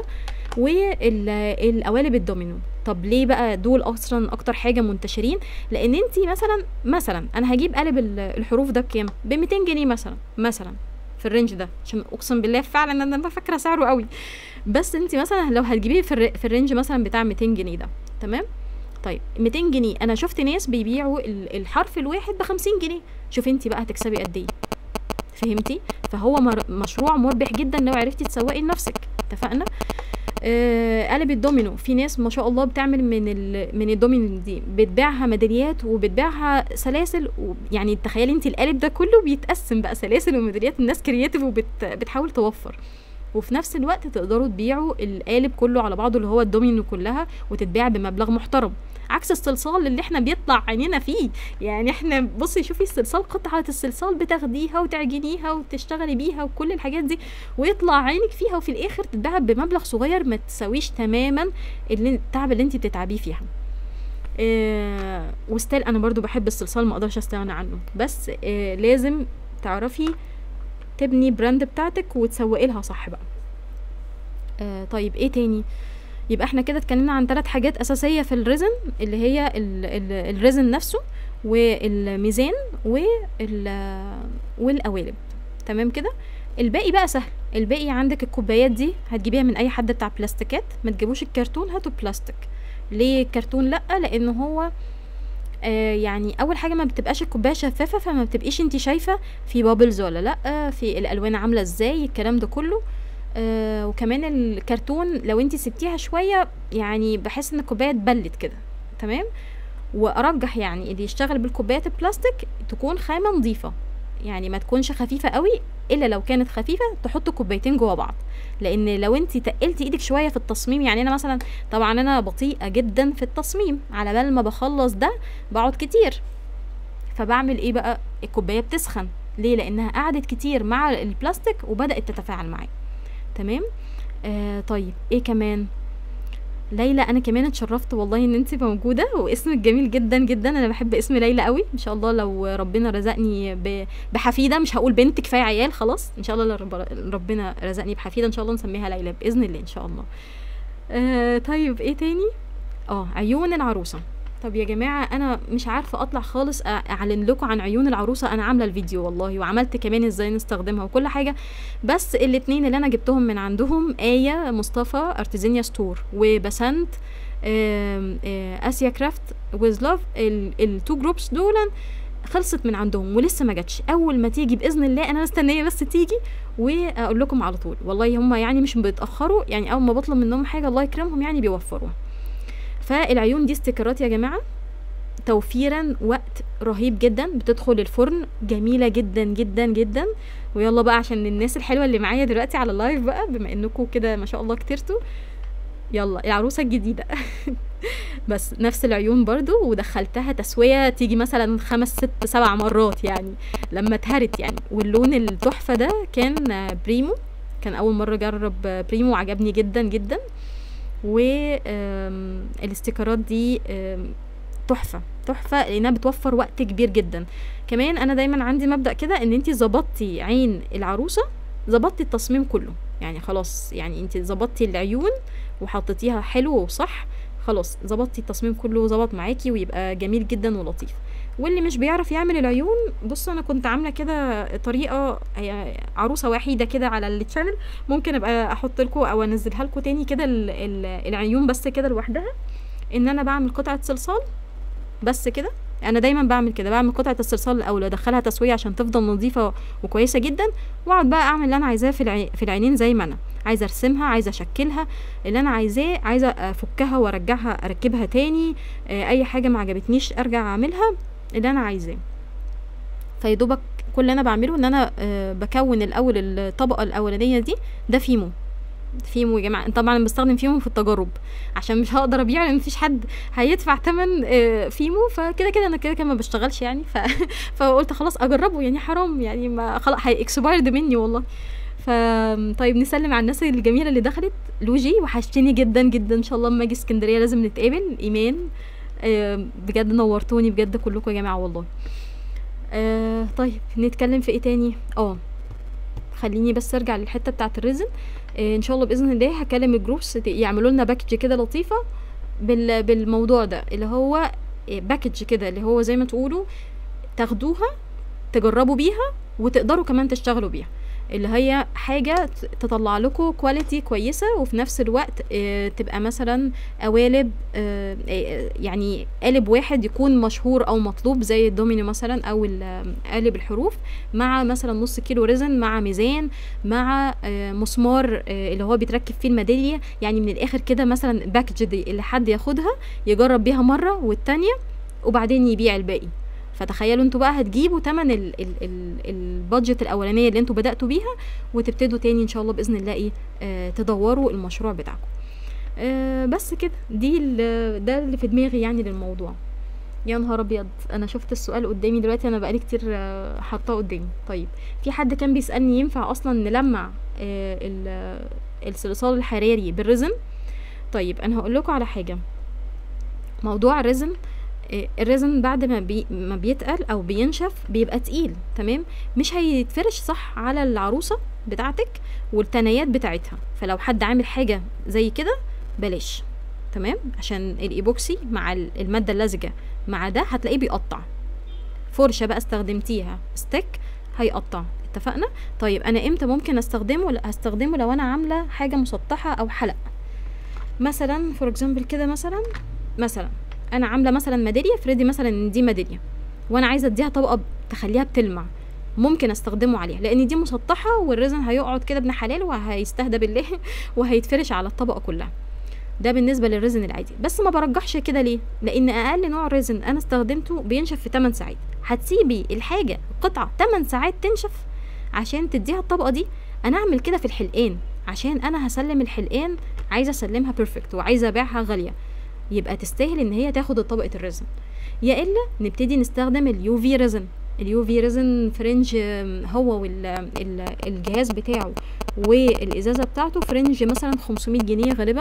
والقوالب الدومينو طب ليه بقى دول اصلا اكتر حاجة منتشرين لان انتي مثلا مثلا انا هجيب قالب ال- الحروف ده بكام ب 200 جنيه مثلا مثلا في الرينج ده عشان اقسم بالله فعلا انا ما فاكره سعره قوي بس انت مثلا لو هتجيبيه في, الر- في الرينج مثلا بتاع 200 جنيه ده تمام طيب 200 جنيه انا شفت ناس بيبيعوا ال- الحرف الواحد ب 50 جنيه شوفي انت بقى هتكسبي قد ايه فهمتي فهو مر... مشروع مربح جدا لو عرفتي تسوقي لنفسك اتفقنا آه قالب الدومينو في ناس ما شاء الله بتعمل من ال... من الدومينو دي بتبيعها ميداليات وبتبيعها سلاسل و... يعني تخيلي انت القالب ده كله بيتقسم بقى سلاسل وميداليات الناس كرياتيف وبتحاول توفر وفي نفس الوقت تقدروا تبيعوا القالب كله على بعضه اللي هو الدومينو كلها وتتباع بمبلغ محترم عكس الصلصال اللي احنا بيطلع عينينا فيه يعني احنا بصي شوفي الصلصال قطعة الصلصال بتاخديها وتعجنيها وتشتغلي بيها وكل الحاجات دي ويطلع عينك فيها وفي الاخر تتباع بمبلغ صغير ما تساويش تماما اللي التعب اللي انت بتتعبيه فيها آه وستيل انا برضو بحب الصلصال ما اقدرش استغنى عنه بس آه لازم تعرفي تبني براند بتاعتك وتسوقي لها صح بقى آه طيب ايه تاني يبقى احنا كده اتكلمنا عن ثلاث حاجات اساسيه في الريزن اللي هي ال ال الريزن نفسه والميزان وال والقوالب تمام كده الباقي بقى سهل الباقي عندك الكوبايات دي هتجيبيها من اي حد بتاع بلاستيكات ما تجيبوش الكرتون هاتوا بلاستيك ليه الكرتون لا لان هو آه يعني اول حاجه ما بتبقاش الكوبايه شفافه فما بتبقيش انت شايفه في بابلز ولا لا في الالوان عامله ازاي الكلام ده كله آه وكمان الكرتون لو انت سبتيها شويه يعني بحس ان الكوبايه اتبلت كده تمام وارجح يعني اللي يشتغل بالكوبايات البلاستيك تكون خامه نظيفه يعني ما تكونش خفيفه قوي الا لو كانت خفيفه تحط كوبايتين جوه بعض لان لو انت تقلتي ايدك شويه في التصميم يعني انا مثلا طبعا انا بطيئه جدا في التصميم على بال ما بخلص ده بقعد كتير فبعمل ايه بقى الكوبايه بتسخن ليه لانها قعدت كتير مع البلاستيك وبدات تتفاعل معاه تمام آه طيب ايه كمان ليلى انا كمان اتشرفت والله ان انت موجوده واسمك جميل جدا جدا انا بحب اسم ليلى قوي ان شاء الله لو ربنا رزقني ب- بحفيده مش هقول بنت كفايه عيال خلاص ان شاء الله لو رب- ربنا رزقني بحفيده ان شاء الله نسميها ليلى باذن الله ان شاء الله آه طيب ايه تاني اه عيون العروسه طب يا جماعة أنا مش عارفة أطلع خالص أ- أعلن لكم عن عيون العروسة أنا عاملة الفيديو والله وعملت كمان إزاي نستخدمها وكل حاجة بس الاتنين اللي أنا جبتهم من عندهم آية مصطفى أرتيزينيا ستور وبسنت آم، آه، آسيا كرافت ويز لاف التو جروبس دول خلصت من عندهم ولسه ما جاتش اول ما تيجي باذن الله انا مستنيه بس تيجي واقول لكم على طول والله هم يعني مش بيتاخروا يعني اول ما بطلب منهم حاجه الله يكرمهم يعني بيوفروها فالعيون دي استيكرات يا جماعه توفيرا وقت رهيب جدا بتدخل الفرن جميله جدا جدا جدا ويلا بقى عشان الناس الحلوه اللي معايا دلوقتي على اللايف بقى بما انكم كده ما شاء الله كترتوا يلا العروسه الجديده بس نفس العيون برضو ودخلتها تسوية تيجي مثلا خمس ست سبع مرات يعني لما اتهرت يعني واللون التحفة ده كان آه، بريمو كان أول مرة أجرب آه، بريمو وعجبني جدا جدا والاستيكرات دي آم، تحفة تحفة لأنها بتوفر وقت كبير جدا كمان أنا دايما عندي مبدأ كده إن انتي ظبطتي عين العروسة ظبطتي التصميم كله يعني خلاص يعني انتي ظبطتي العيون وحطيتيها حلو وصح خلاص ظبطتي التصميم كله وظبط معاكي ويبقى جميل جدا ولطيف واللي مش بيعرف يعمل العيون بصوا انا كنت عامله كده طريقه هي عروسه وحيده كده على التشانل ممكن ابقى احط لكم او انزلها لكم تاني كده ال- ال- العيون بس كده لوحدها ان انا بعمل قطعه صلصال بس كده انا دايما بعمل كده بعمل قطعه الصلصال الاول ادخلها تسويه عشان تفضل نظيفه وكويسه جدا واقعد بقى اعمل اللي انا عايزاه في العي... في العينين زي ما انا عايزه ارسمها عايزه اشكلها اللي انا عايزاه عايزه افكها وارجعها اركبها تاني آه، اي حاجه ما عجبتنيش ارجع اعملها اللي انا عايزاه فيدوبك كل اللي انا بعمله ان انا آه، بكون الاول الطبقه الاولانيه دي ده فيمو فيمو يا جماعه طبعا أنا بستخدم فيمو في التجارب عشان مش هقدر ابيع لان مفيش حد هيدفع تمن آه، فيمو فكده كده انا كده كده ما بشتغلش يعني ف... فقلت خلاص اجربه يعني حرام يعني ما خلاص هي اكسبايرد مني والله ف طيب نسلم على الناس الجميله اللي دخلت لوجي وحشتني جدا جدا ان شاء الله اما اجي اسكندريه لازم نتقابل ايمان آه، بجد نورتوني بجد كلكم يا جماعه والله آه طيب نتكلم في ايه تاني اه خليني بس ارجع للحته بتاعه الريزن آه ان شاء الله باذن الله هكلم الجروبس ت- يعملوا لنا باكج كده لطيفه بال بالموضوع ده اللي هو باكج كده اللي هو زي ما تقولوا تاخدوها تجربوا بيها وتقدروا كمان تشتغلوا بيها اللي هي حاجة ت- تطلع لكم كواليتي كويسة وفي نفس الوقت آه، تبقى مثلا قوالب آه، آه، يعني قالب واحد يكون مشهور او مطلوب زي الدومينو مثلا او ال- قالب الحروف مع مثلا نص كيلو ريزن مع ميزان مع آه، مسمار آه، اللي هو بيتركب فيه الميدالية يعني من الاخر كده مثلا باكج دي اللي حد ياخدها يجرب بيها مرة والتانية وبعدين يبيع الباقي فتخيلوا انتوا بقى هتجيبوا تمن ال- ال- ال- البادجت الاولانيه اللي انتوا بداتوا بيها وتبتدوا تاني ان شاء الله باذن الله ايه آه تدوروا المشروع بتاعكم آه بس كده دي ال- ده اللي في دماغي يعني للموضوع يا نهار ابيض انا شفت السؤال قدامي دلوقتي انا بقالي كتير آه، حاطاه قدامي طيب في حد كان بيسالني ينفع اصلا نلمع آه ال- الصلصال الحراري بالرزن طيب انا هقول لكم على حاجه موضوع الرزن آه، الرزن بعد ما بي ما بيتقل او بينشف بيبقى تقيل تمام مش هيتفرش صح على العروسه بتاعتك والتنايات بتاعتها فلو حد عامل حاجه زي كده بلاش تمام عشان الايبوكسي مع ال- الماده اللزجه مع ده هتلاقيه بيقطع فرشه بقى استخدمتيها ستيك هيقطع اتفقنا طيب انا امتى ممكن استخدمه لا هستخدمه لو انا عامله حاجه مسطحه او حلق مثلا فور اكزامبل كده مثلا مثلا انا عامله مثلا ميداليه فريدي مثلا ان دي ميداليه وانا عايزه اديها طبقه ب- تخليها بتلمع ممكن استخدمه عليها لان دي مسطحه والريزن هيقعد كده ابن حلال وهيستهدى بالله وهيتفرش على الطبقه كلها ده بالنسبه للريزن العادي بس ما برجحش كده ليه لان اقل نوع ريزن انا استخدمته بينشف في 8 ساعات هتسيبي الحاجه قطعه 8 ساعات تنشف عشان تديها الطبقه دي انا اعمل كده في الحلقان عشان انا هسلم الحلقان عايزه اسلمها بيرفكت وعايزه ابيعها غاليه يبقى تستاهل ان هي تاخد طبقه الريزن يا الا نبتدي نستخدم اليو في ريزن اليو في ريزن فرنج هو والجهاز بتاعه والازازه بتاعته فرنج مثلا 500 جنيه غالبا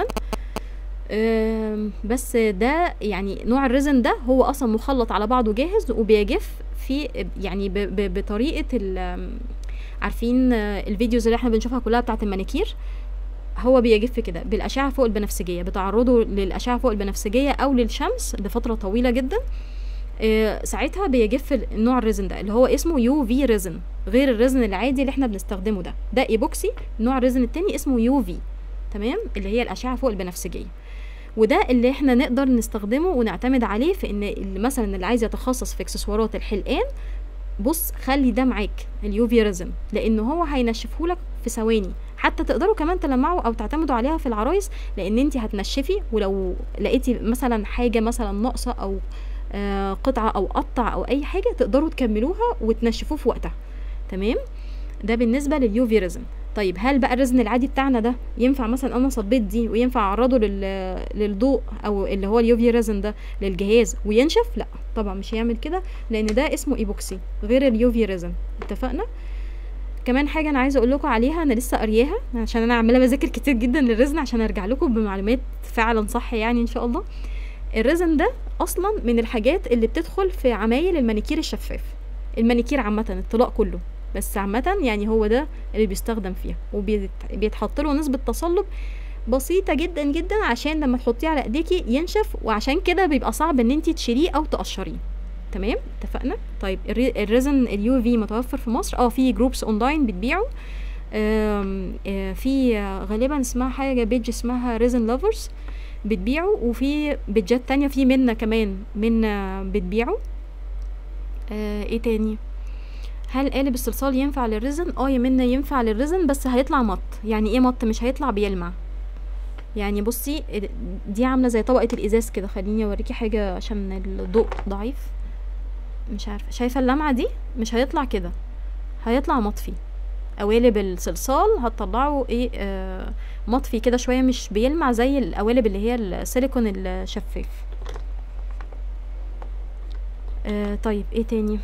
أم، بس ده يعني نوع الريزن ده هو اصلا مخلط على بعضه جاهز وبيجف في يعني ب ب بطريقه ال- عارفين آه، الفيديوز اللي احنا بنشوفها كلها بتاعت المانيكير هو بيجف كده بالاشعه فوق البنفسجيه بتعرضه للاشعه فوق البنفسجيه او للشمس لفتره طويله جدا آه، ساعتها بيجف ال- نوع الريزن ده اللي هو اسمه يو في ريزن غير الريزن العادي اللي احنا بنستخدمه ده ده ايبوكسي نوع الريزن التاني اسمه يو في تمام اللي هي الاشعه فوق البنفسجيه وده اللي احنا نقدر نستخدمه ونعتمد عليه في ان اللي مثلا اللي عايز يتخصص في اكسسوارات الحلقان بص خلي ده معاك اليو في ريزن لان هو هينشفه لك في ثواني حتى تقدروا كمان تلمعوا او تعتمدوا عليها في العرايس لان انت هتنشفي ولو لقيتي مثلا حاجه مثلا ناقصه او آه، قطعه او قطع او اي حاجه تقدروا تكملوها وتنشفوه في وقتها تمام ده بالنسبه لليو في ريزن طيب هل بقى الريزن العادي بتاعنا ده ينفع مثلا انا صبيت دي وينفع اعرضه لل... للضوء او اللي هو اليو في ريزن ده للجهاز وينشف لا طبعا مش هيعمل كده لان ده اسمه ايبوكسي غير اليو في ريزن اتفقنا كمان حاجه انا عايزه اقول لكم عليها انا لسه قارياها عشان انا عماله بذاكر كتير جدا للريزن عشان ارجع لكم بمعلومات فعلا صح يعني ان شاء الله الريزن ده اصلا من الحاجات اللي بتدخل في عمايل المانيكير الشفاف المانيكير عامه الطلاق كله بس عامه يعني هو ده اللي بيستخدم فيها وبيتحط له نسبه تصلب بسيطه جدا جدا عشان لما تحطيه على ايديكي ينشف وعشان كده بيبقى صعب ان انتي تشيليه او تقشريه تمام اتفقنا طيب الري- الريزن اليو في متوفر في مصر اه في جروبس اونلاين بتبيعه آم، آه، في آه، غالبا اسمها حاجه بيج اسمها ريزن لافرز بتبيعه وفي بيجات تانية في منا كمان منا بتبيعه آه ايه تاني هل قالب الصلصال ينفع للريزن اه يا منا ينفع للريزن بس هيطلع مط يعني ايه مط مش هيطلع بيلمع يعني بصي دي عامله زي طبقه الازاز كده خليني اوريكي حاجه عشان الضوء ضعيف مش عارفه شايفه اللمعه دي مش هيطلع كده هيطلع مطفي قوالب الصلصال هتطلعه ايه آه مطفي كده شويه مش بيلمع زي القوالب اللي هي السيليكون الشفاف آه طيب ايه تاني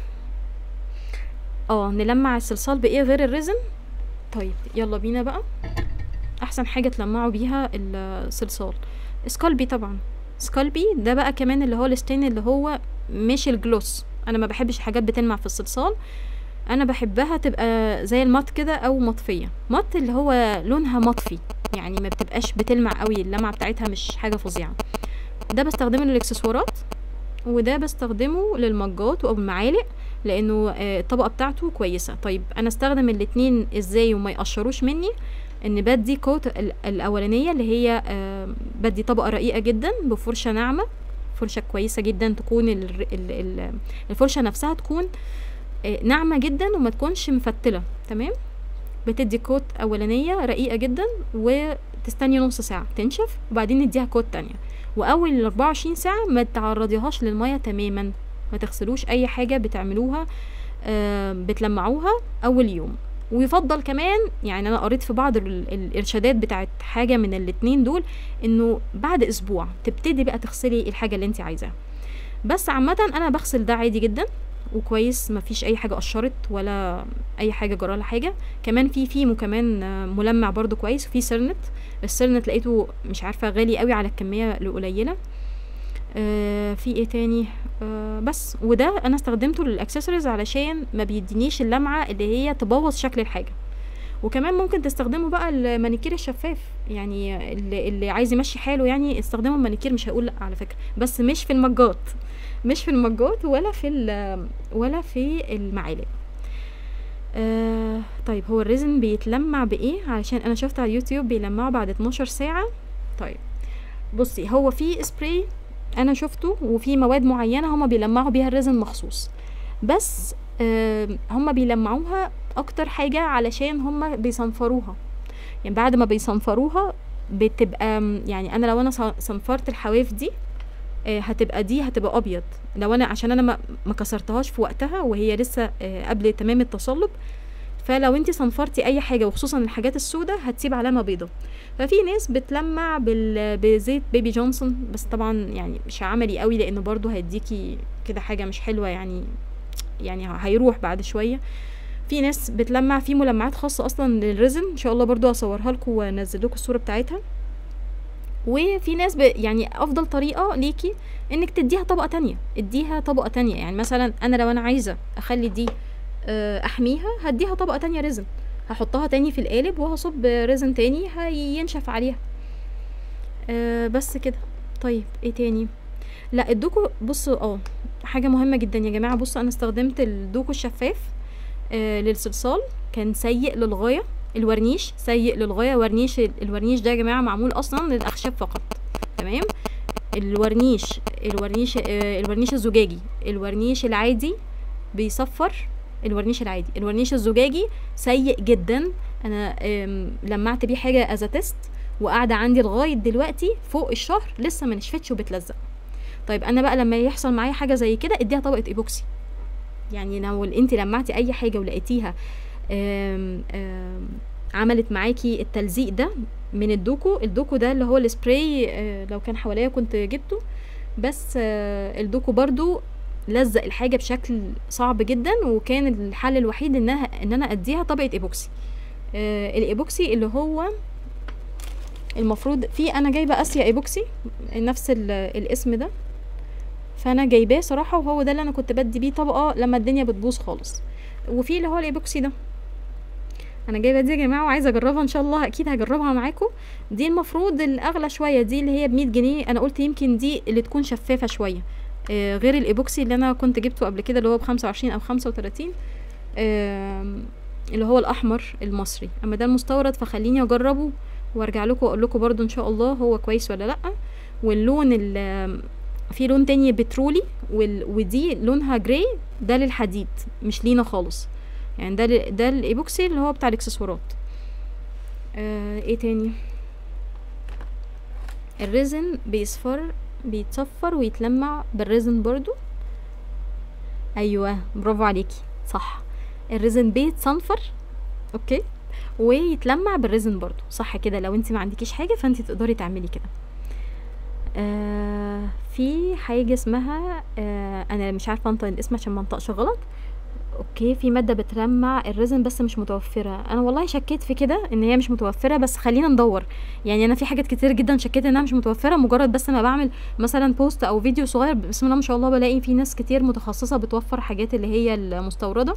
اه نلمع الصلصال بايه غير الريزن طيب يلا بينا بقى احسن حاجه تلمعوا بيها الصلصال سكالبي طبعا سكالبي ده بقى كمان اللي هو الستين اللي هو مش الجلوس انا ما بحبش حاجات بتلمع في الصلصال انا بحبها تبقى زي المط كده او مطفيه مط اللي هو لونها مطفي يعني ما بتبقاش بتلمع قوي اللمعه بتاعتها مش حاجه فظيعه ده بستخدمه للاكسسوارات وده بستخدمه للمجات او المعالق لانه آه، الطبقه بتاعته كويسه طيب انا استخدم الاتنين ازاي وما يقشروش مني ان بدي كوت ال- الاولانيه اللي هي آه، بدي طبقه رقيقه جدا بفرشه ناعمه فرشه كويسه جدا تكون ال- ال- ال- الفرشه نفسها تكون آه، ناعمه جدا وما تكونش مفتله تمام بتدي كوت اولانيه رقيقه جدا وتستني نص ساعه تنشف وبعدين نديها كوت تانية واول 24 ساعه ما تعرضيهاش للميه تماما ما تغسلوش اي حاجه بتعملوها آه، بتلمعوها اول يوم ويفضل كمان يعني انا قريت في بعض ال- الارشادات بتاعت حاجه من الاتنين دول انه بعد اسبوع تبتدي بقى تغسلي الحاجه اللي انت عايزاها بس عامه انا بغسل ده عادي جدا وكويس مفيش اي حاجه قشرت ولا اي حاجه جرالها حاجه كمان في فيمو كمان آه، ملمع برضو كويس وفي سيرنت السيرنت لقيته مش عارفه غالي قوي على الكميه القليله آه في ايه تاني آه بس وده انا استخدمته للاكسسوارز علشان ما بيدينيش اللمعه اللي هي تبوظ شكل الحاجه وكمان ممكن تستخدموا بقى المانيكير الشفاف يعني اللي, اللي عايز يمشي حاله يعني استخدموا المانيكير مش هيقول لا على فكره بس مش في المجات مش في المجات ولا في ال- ولا في المعالق آه طيب هو الريزن بيتلمع بايه علشان انا شفت على اليوتيوب بيلمعوا بعد 12 ساعه طيب بصي هو في سبراي انا شفته وفي مواد معينه هما بيلمعوا بيها الريزن مخصوص بس آه هما بيلمعوها اكتر حاجه علشان هما بيصنفروها يعني بعد ما بيصنفروها بتبقى م- يعني انا لو انا ص- صنفرت الحواف دي آه، هتبقى دي هتبقى ابيض لو انا عشان انا ما ما كسرتهاش في وقتها وهي لسه آه، قبل تمام التصلب فلو انت صنفرتي اي حاجه وخصوصا الحاجات السوداء هتسيب علامه بيضه ففي ناس بتلمع بال... بزيت بيبي جونسون بس طبعا يعني مش عملي قوي لانه برضو هيديكي كده حاجه مش حلوه يعني يعني هيروح بعد شويه في ناس بتلمع في ملمعات خاصه اصلا للريزن ان شاء الله برضو هصورها لكم وانزل لكم الصوره بتاعتها وفي ناس ب... يعني افضل طريقه ليكي انك تديها طبقه تانية اديها طبقه تانية يعني مثلا انا لو انا عايزه اخلي دي آه، احميها هديها طبقه تانية ريزن هحطها تاني في القالب وهصب ريزن تاني هينشف عليها آه، بس كده طيب ايه تاني لا الدوكو بصوا اه حاجه مهمه جدا يا جماعه بصوا انا استخدمت الدوكو الشفاف آه للصلصال كان سيء للغايه الورنيش سيء للغايه ورنيش الورنيش ده يا جماعه معمول اصلا للاخشاب فقط تمام الورنيش الورنيش آه الورنيش الزجاجي الورنيش العادي بيصفر الورنيش العادي الورنيش الزجاجي سيء جدا انا آم، لمعت بيه حاجه از تيست وقاعده عندي لغايه دلوقتي فوق الشهر لسه ما نشفتش وبتلزق طيب انا بقى لما يحصل معايا حاجه زي كده اديها طبقه ايبوكسي يعني لو انت لمعتي اي حاجه ولقيتيها آم، آم، عملت معاكي التلزيق ده من الدوكو الدوكو ده اللي هو السبراي آه، لو كان حواليا كنت جبته بس آه، الدوكو برضو لزق الحاجه بشكل صعب جدا وكان الحل الوحيد انها ان انا اديها طبقه ايبوكسي آه الايبوكسي اللي هو المفروض في انا جايبه اسيا ايبوكسي نفس ال- الاسم ده فانا جايباه صراحه وهو ده اللي انا كنت بدي بيه طبقه لما الدنيا بتبوظ خالص وفي اللي هو الايبوكسي ده انا جايبه دي يا جماعه وعايزه اجربها ان شاء الله اكيد هجربها معاكم دي المفروض الاغلى شويه دي اللي هي ب 100 جنيه انا قلت يمكن دي اللي تكون شفافه شويه آه، غير الايبوكسي اللي انا كنت جبته قبل كده اللي هو ب 25 او 35 آم، اللي هو الاحمر المصري اما ده المستورد فخليني اجربه وارجع لكم واقول لكم برضو ان شاء الله هو كويس ولا لا واللون ال- في لون تاني بترولي وال... ودي لونها جراي ده للحديد مش لينا خالص يعني ده ل- ده الايبوكسي اللي هو بتاع الاكسسوارات آه ايه تاني الريزن بيصفر بيتصفر ويتلمع بالريزن برضو ايوه برافو عليكي صح الريزن بيتصنفر اوكي ويتلمع بالريزن برضو صح كده لو انت ما عندكيش حاجه فانت تقدري تعملي كده آه في حاجه اسمها آه انا مش عارفه انطق الاسم عشان ما انطقش غلط اوكي في ماده بتلمع الريزن بس مش متوفره انا والله شكيت في كده ان هي مش متوفره بس خلينا ندور يعني انا في حاجات كتير جدا شكيت انها مش متوفره مجرد بس ما بعمل مثلا بوست او فيديو صغير بسم الله ما شاء الله بلاقي في ناس كتير متخصصه بتوفر حاجات اللي هي المستورده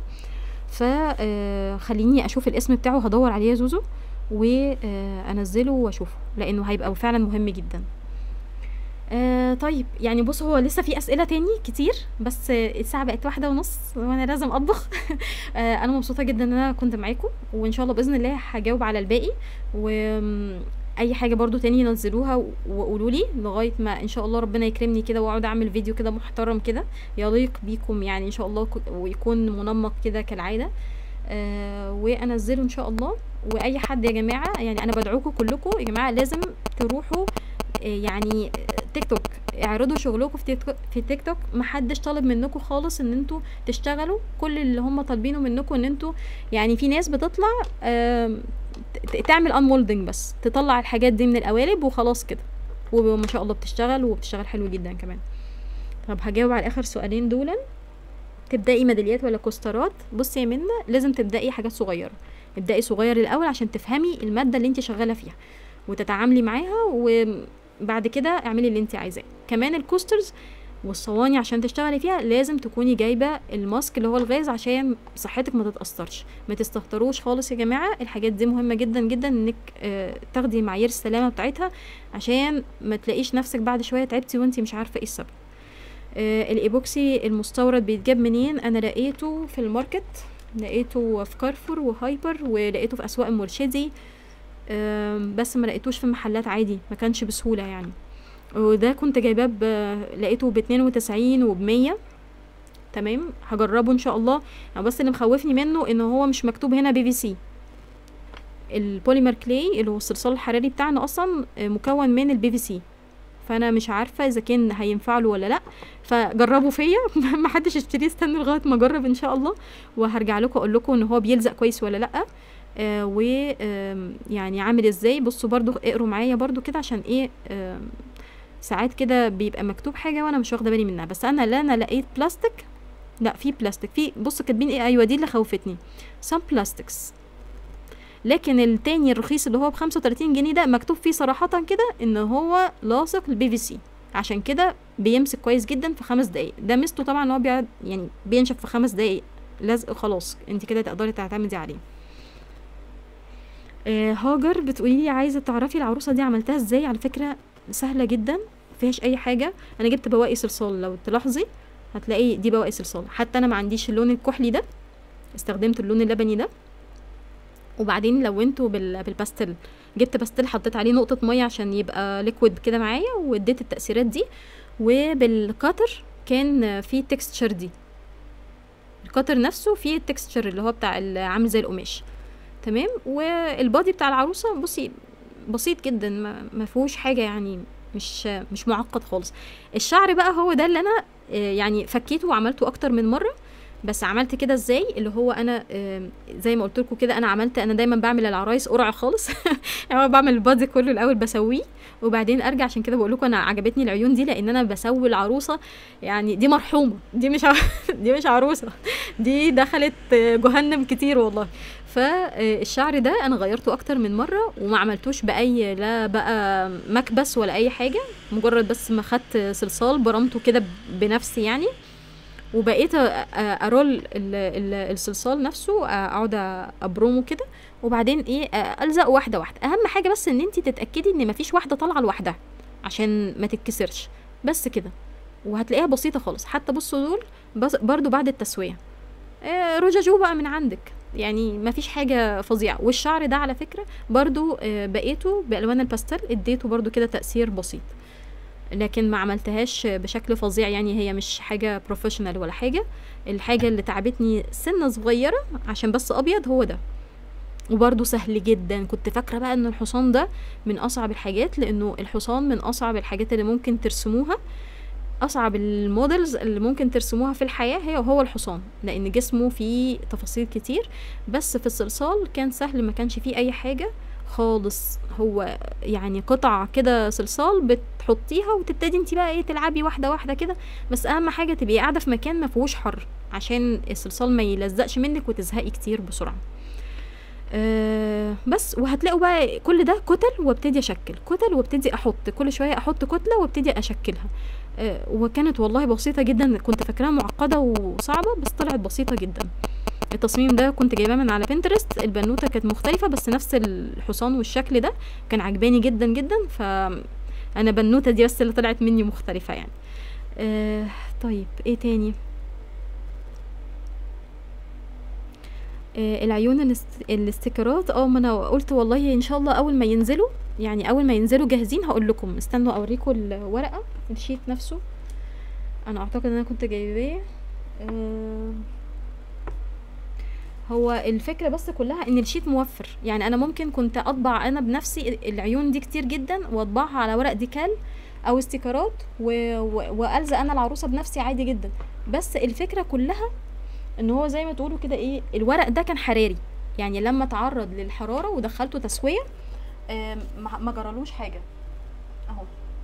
فخليني اشوف الاسم بتاعه هدور عليه يا زوزو وانزله واشوفه لانه هيبقى فعلا مهم جدا آه طيب يعني بص هو لسه في اسئله تاني كتير بس آه، الساعه بقت واحدة ونص وانا لازم اطبخ آه انا مبسوطه جدا ان انا كنت معاكم وان شاء الله باذن الله هجاوب على الباقي واي حاجه برضو تاني نزلوها وقولوا لي لغايه ما ان شاء الله ربنا يكرمني كده واقعد اعمل فيديو كده محترم كده يليق بيكم يعني ان شاء الله ك- ويكون منمق كده كالعاده آه وانزله ان شاء الله واي حد يا جماعه يعني انا بدعوكم كلكم يا جماعه لازم تروحوا آه، يعني آه، تيك توك اعرضوا شغلكم في تيك توك في تيك توك محدش طالب منكم خالص ان انتوا تشتغلوا كل اللي هم طالبينه منكم ان انتوا يعني في ناس بتطلع آم، ت- تعمل انمولدنج بس تطلع الحاجات دي من القوالب وخلاص كده وما شاء الله بتشتغل وبتشتغل حلو جدا كمان طب هجاوب على اخر سؤالين دولا تبدأي ميداليات ولا كوسترات بصي يا منى لازم تبدأي حاجات صغيرة ابدأي صغير الأول عشان تفهمي المادة اللي انت شغالة فيها وتتعاملي معاها وبعد كده اعملي اللي انت عايزاه كمان الكوسترز والصواني عشان تشتغلي فيها لازم تكوني جايبة الماسك اللي هو الغاز عشان صحتك ما تتأثرش ما تستهتروش خالص يا جماعة الحاجات دي مهمة جدا جدا انك آه، تاخدي معايير السلامة بتاعتها عشان ما تلاقيش نفسك بعد شوية تعبتي وانتي مش عارفة ايه السبب آه، الايبوكسي المستورد بيتجاب منين انا لقيته في الماركت لقيته في كارفور وهايبر ولقيته في اسواق المرشدي آم، بس ما لقيتوش في محلات عادي ما كانش بسهولة يعني وده كنت جايباه ب- لقيته باتنين وتسعين وبمية تمام هجربه ان شاء الله أنا بس اللي مخوفني منه ان هو مش مكتوب هنا بي في سي البوليمر كلاي اللي هو الصلصال الحراري بتاعنا اصلا آه، مكون من البي في سي فانا مش عارفه اذا كان هينفع له ولا لا فجربوا فيا ما حدش يشتريه استنوا لغايه ما اجرب ان شاء الله وهرجع لكم اقول لكم ان هو بيلزق كويس ولا لا آه و آم، يعني عامل ازاي بصوا برضو اقروا معايا برضو كده عشان ايه آم، ساعات كده بيبقى مكتوب حاجه وانا مش واخده بالي منها بس انا لا انا لقيت بلاستيك لا في بلاستيك في بصوا كاتبين ايه ايوه دي اللي خوفتني some plastics لكن التاني الرخيص اللي هو ب 35 جنيه ده مكتوب فيه صراحة كده ان هو لاصق البي في سي عشان كده بيمسك كويس جدا في خمس دقايق ده ميزته طبعا ان هو بيقعد يعني بينشف في خمس دقايق لزق خلاص انت كده تقدري تعتمدي عليه آه هاجر بتقولي لي عايزه تعرفي العروسه دي عملتها ازاي على فكره سهله جدا مفيهاش اي حاجه انا جبت بواقي صلصال لو تلاحظي هتلاقي دي بواقي صلصال حتى انا ما عنديش اللون الكحلي ده استخدمت اللون اللبني ده وبعدين لونته بال... بالباستل جبت باستل حطيت عليه نقطة مية عشان يبقى ليكويد كده معايا واديت التأثيرات دي وبالكاتر كان فيه تكستشر دي الكاتر نفسه فيه التكستشر اللي هو بتاع ال- عامل زي القماش تمام والبادي بتاع العروسة بصي بسيط جدا ما ما فيهوش حاجة يعني مش مش معقد خالص الشعر بقى هو ده اللي انا آه، يعني فكيته وعملته اكتر من مرة بس عملت كده ازاي اللي هو انا آم، زي ما قلت لكم كده انا عملت انا دايما بعمل العرايس قرع خالص يعني أنا بعمل البادي كله الاول بسويه وبعدين ارجع عشان كده بقول لكم انا عجبتني العيون دي لان انا بسوي العروسه يعني دي مرحومه دي مش ع- دي مش عروسه دي دخلت آه، جهنم كتير والله فالشعر ده انا غيرته اكتر من مره وما عملتوش باي لا بقى مكبس ولا اي حاجه مجرد بس ما خدت صلصال برمته كده ب- بنفسي يعني وبقيت أ- أ- ارول ال- ال- الصلصال نفسه اقعد ابرمه كده وبعدين ايه أ- الزق واحده واحده اهم حاجه بس ان انت تتاكدي ان مفيش واحده طالعه لوحدها عشان ما تتكسرش بس كده وهتلاقيها بسيطه خالص حتى بصوا دول بس برضو بعد التسويه آه، رجاجو بقى من عندك يعني ما فيش حاجة فظيعة والشعر ده على فكرة برضو آه، بقيته بألوان الباستل اديته برضو كده تأثير بسيط لكن ما عملتهاش بشكل فظيع يعني هي مش حاجة بروفيشنال ولا حاجة الحاجة اللي تعبتني سنة صغيرة عشان بس أبيض هو ده وبرضه سهل جدا كنت فاكرة بقى ان الحصان ده من أصعب الحاجات لأنه الحصان من أصعب الحاجات اللي ممكن ترسموها اصعب المودلز اللي ممكن ترسموها في الحياه هي هو الحصان لان جسمه فيه تفاصيل كتير بس في الصلصال كان سهل ما كانش فيه اي حاجه خالص هو يعني قطع كده صلصال بتحطيها وتبتدي انت بقى ايه تلعبي واحده واحده كده بس اهم حاجه تبقي قاعده في مكان ما فيهوش حر عشان الصلصال ما يلزقش منك وتزهقي كتير بسرعه أه بس وهتلاقوا بقى كل ده كتل وابتدي اشكل كتل وابتدي احط كل شويه احط كتله وابتدي اشكلها أه وكانت والله بسيطه جدا كنت فاكراها معقده وصعبه بس طلعت بسيطه جدا التصميم ده كنت جايباه من على بنترست البنوته كانت مختلفه بس نفس الحصان والشكل ده كان عجباني جدا جدا ف انا بنوته دي بس اللي طلعت مني مختلفه يعني أه طيب ايه تاني آه، العيون الاست- الاستيكرات اه ما انا قلت والله ان شاء الله اول ما ينزلوا يعني اول ما ينزلوا جاهزين هقول لكم استنوا اوريكم الورقه الشيت نفسه انا اعتقد ان انا كنت جايباه آه، هو الفكره بس كلها ان الشيت موفر يعني انا ممكن كنت اطبع انا بنفسي العيون دي كتير جدا واطبعها على ورق ديكال او استيكرات و... و... والزق انا العروسه بنفسي عادي جدا بس الفكره كلها ان هو زي ما تقولوا كده ايه الورق ده كان حراري يعني لما تعرض للحراره ودخلته تسويه آم، ما ما جرالوش حاجه اهو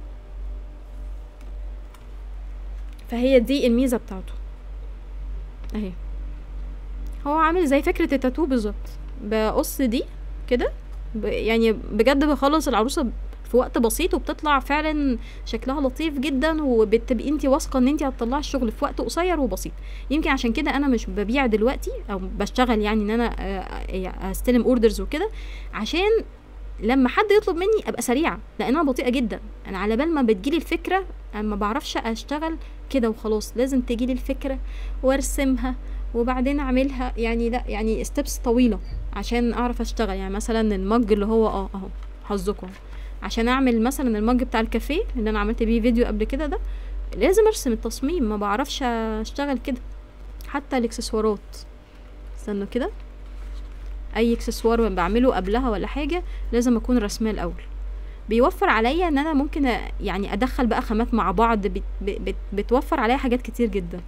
فهي دي الميزه بتاعته اهي هو عامل زي فكره التاتو بالظبط بقص دي كده ب- يعني بجد بخلص العروسه في وقت بسيط وبتطلع فعلا شكلها لطيف جدا وبتبقي انت واثقه ان انت هتطلعي الشغل في وقت قصير وبسيط يمكن عشان كده انا مش ببيع دلوقتي او بشتغل يعني ان انا آه، آه، استلم اوردرز وكده عشان لما حد يطلب مني ابقى سريعه لان انا بطيئه جدا انا على بال ما بتجيلي الفكره أنا ما بعرفش اشتغل كده وخلاص لازم تجيلي الفكره وارسمها وبعدين اعملها يعني لا يعني ستيبس طويله عشان اعرف اشتغل يعني مثلا المج اللي هو اه اهو حظكم عشان اعمل مثلا المج بتاع الكافيه اللي انا عملت بيه فيديو قبل كده ده لازم ارسم التصميم ما بعرفش اشتغل كده حتى الاكسسوارات استنوا كده اي اكسسوار بعمله قبلها ولا حاجه لازم اكون رسماه الاول بيوفر عليا ان انا ممكن أ- يعني ادخل بقى خامات مع بعض بت بت بتوفر عليا حاجات كتير جدا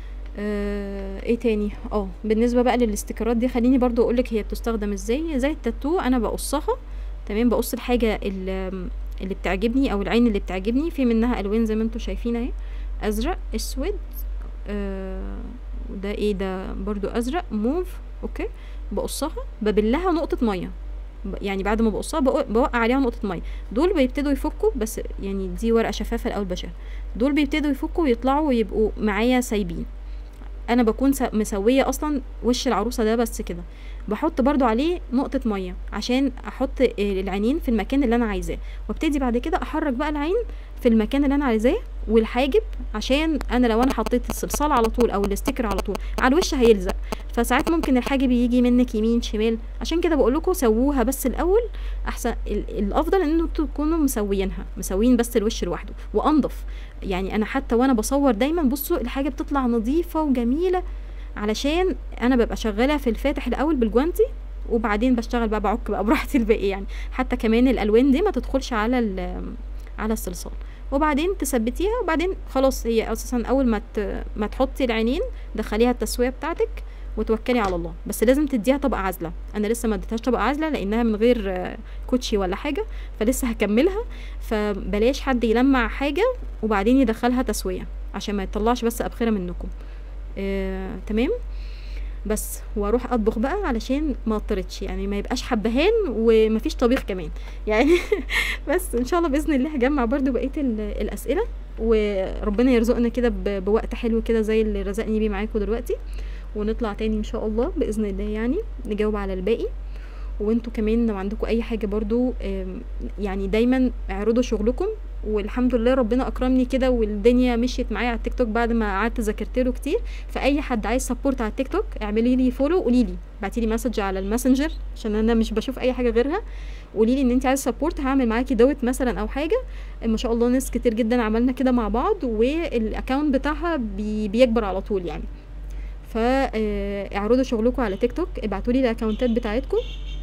آه ايه تاني اه بالنسبه بقى للاستيكرات دي خليني برضو اقولك هي بتستخدم ازاي زي التاتو انا بقصها تمام بقص الحاجه اللي, اللي بتعجبني او العين اللي بتعجبني في منها الوان زي ما انتم شايفين اهي ازرق اسود آه وده ايه ده برضو ازرق موف اوكي بقصها ببلها نقطه ميه ب- يعني بعد ما بقصها بق- بوقع عليها نقطه ميه دول بيبتدوا يفكوا بس يعني دي ورقه شفافه الاول بشيلها دول بيبتدوا يفكوا ويطلعوا ويبقوا معايا سايبين انا بكون س- مسويه اصلا وش العروسه ده بس كده بحط برضو عليه نقطة مية عشان احط آه، العينين في المكان اللي انا عايزاه وابتدي بعد كده احرك بقى العين في المكان اللي انا عايزاه والحاجب عشان انا لو انا حطيت الصلصال على طول او الاستيكر على طول على الوش هيلزق فساعات ممكن الحاجب يجي منك يمين شمال عشان كده بقول لكم سووها بس الاول احسن ال- الافضل ان انتوا تكونوا مسويينها مسويين بس الوش لوحده وانضف يعني انا حتى وانا بصور دايما بصوا الحاجه بتطلع نظيفه وجميله علشان انا ببقى شغاله في الفاتح الاول بالجوانتي وبعدين بشتغل بقى بعك بقى براحتي الباقي يعني حتى كمان الالوان دي ما تدخلش على ال- على الصلصال وبعدين تثبتيها وبعدين خلاص هي اساسا اول ما ت- ما تحطي العينين دخليها التسويه بتاعتك وتوكلي على الله بس لازم تديها طبقه عازله انا لسه ما اديتهاش طبقه عازله لانها من غير آه، كوتشي ولا حاجه فلسه هكملها فبلاش حد يلمع حاجه وبعدين يدخلها تسويه عشان ما يطلعش بس ابخره منكم آه، تمام بس واروح اطبخ بقى علشان ما اضطرتش يعني ما يبقاش حبهان ومفيش طبيخ كمان يعني بس ان شاء الله باذن الله هجمع برضو بقيه ال- الاسئله وربنا يرزقنا كده ب- بوقت حلو كده زي اللي رزقني بيه معاكم دلوقتي ونطلع تاني ان شاء الله باذن الله يعني نجاوب على الباقي وانتوا كمان لو عندكم اي حاجه برضو آم، يعني دايما اعرضوا شغلكم والحمد لله ربنا اكرمني كده والدنيا مشيت معايا على التيك توك بعد ما قعدت ذاكرت له كتير فاي حد عايز سبورت على التيك توك اعملي لي فولو قولي لي بعتي لي مسج على الماسنجر عشان انا مش بشوف اي حاجه غيرها قولي لي ان انت عايزه سبورت هعمل معاكي دوت مثلا او حاجه ما شاء الله ناس كتير جدا عملنا كده مع بعض والاكونت بتاعها بي بيكبر على طول يعني فاعرضوا شغلكم على تيك توك ابعتوا لي الاكونتات بتاعتكم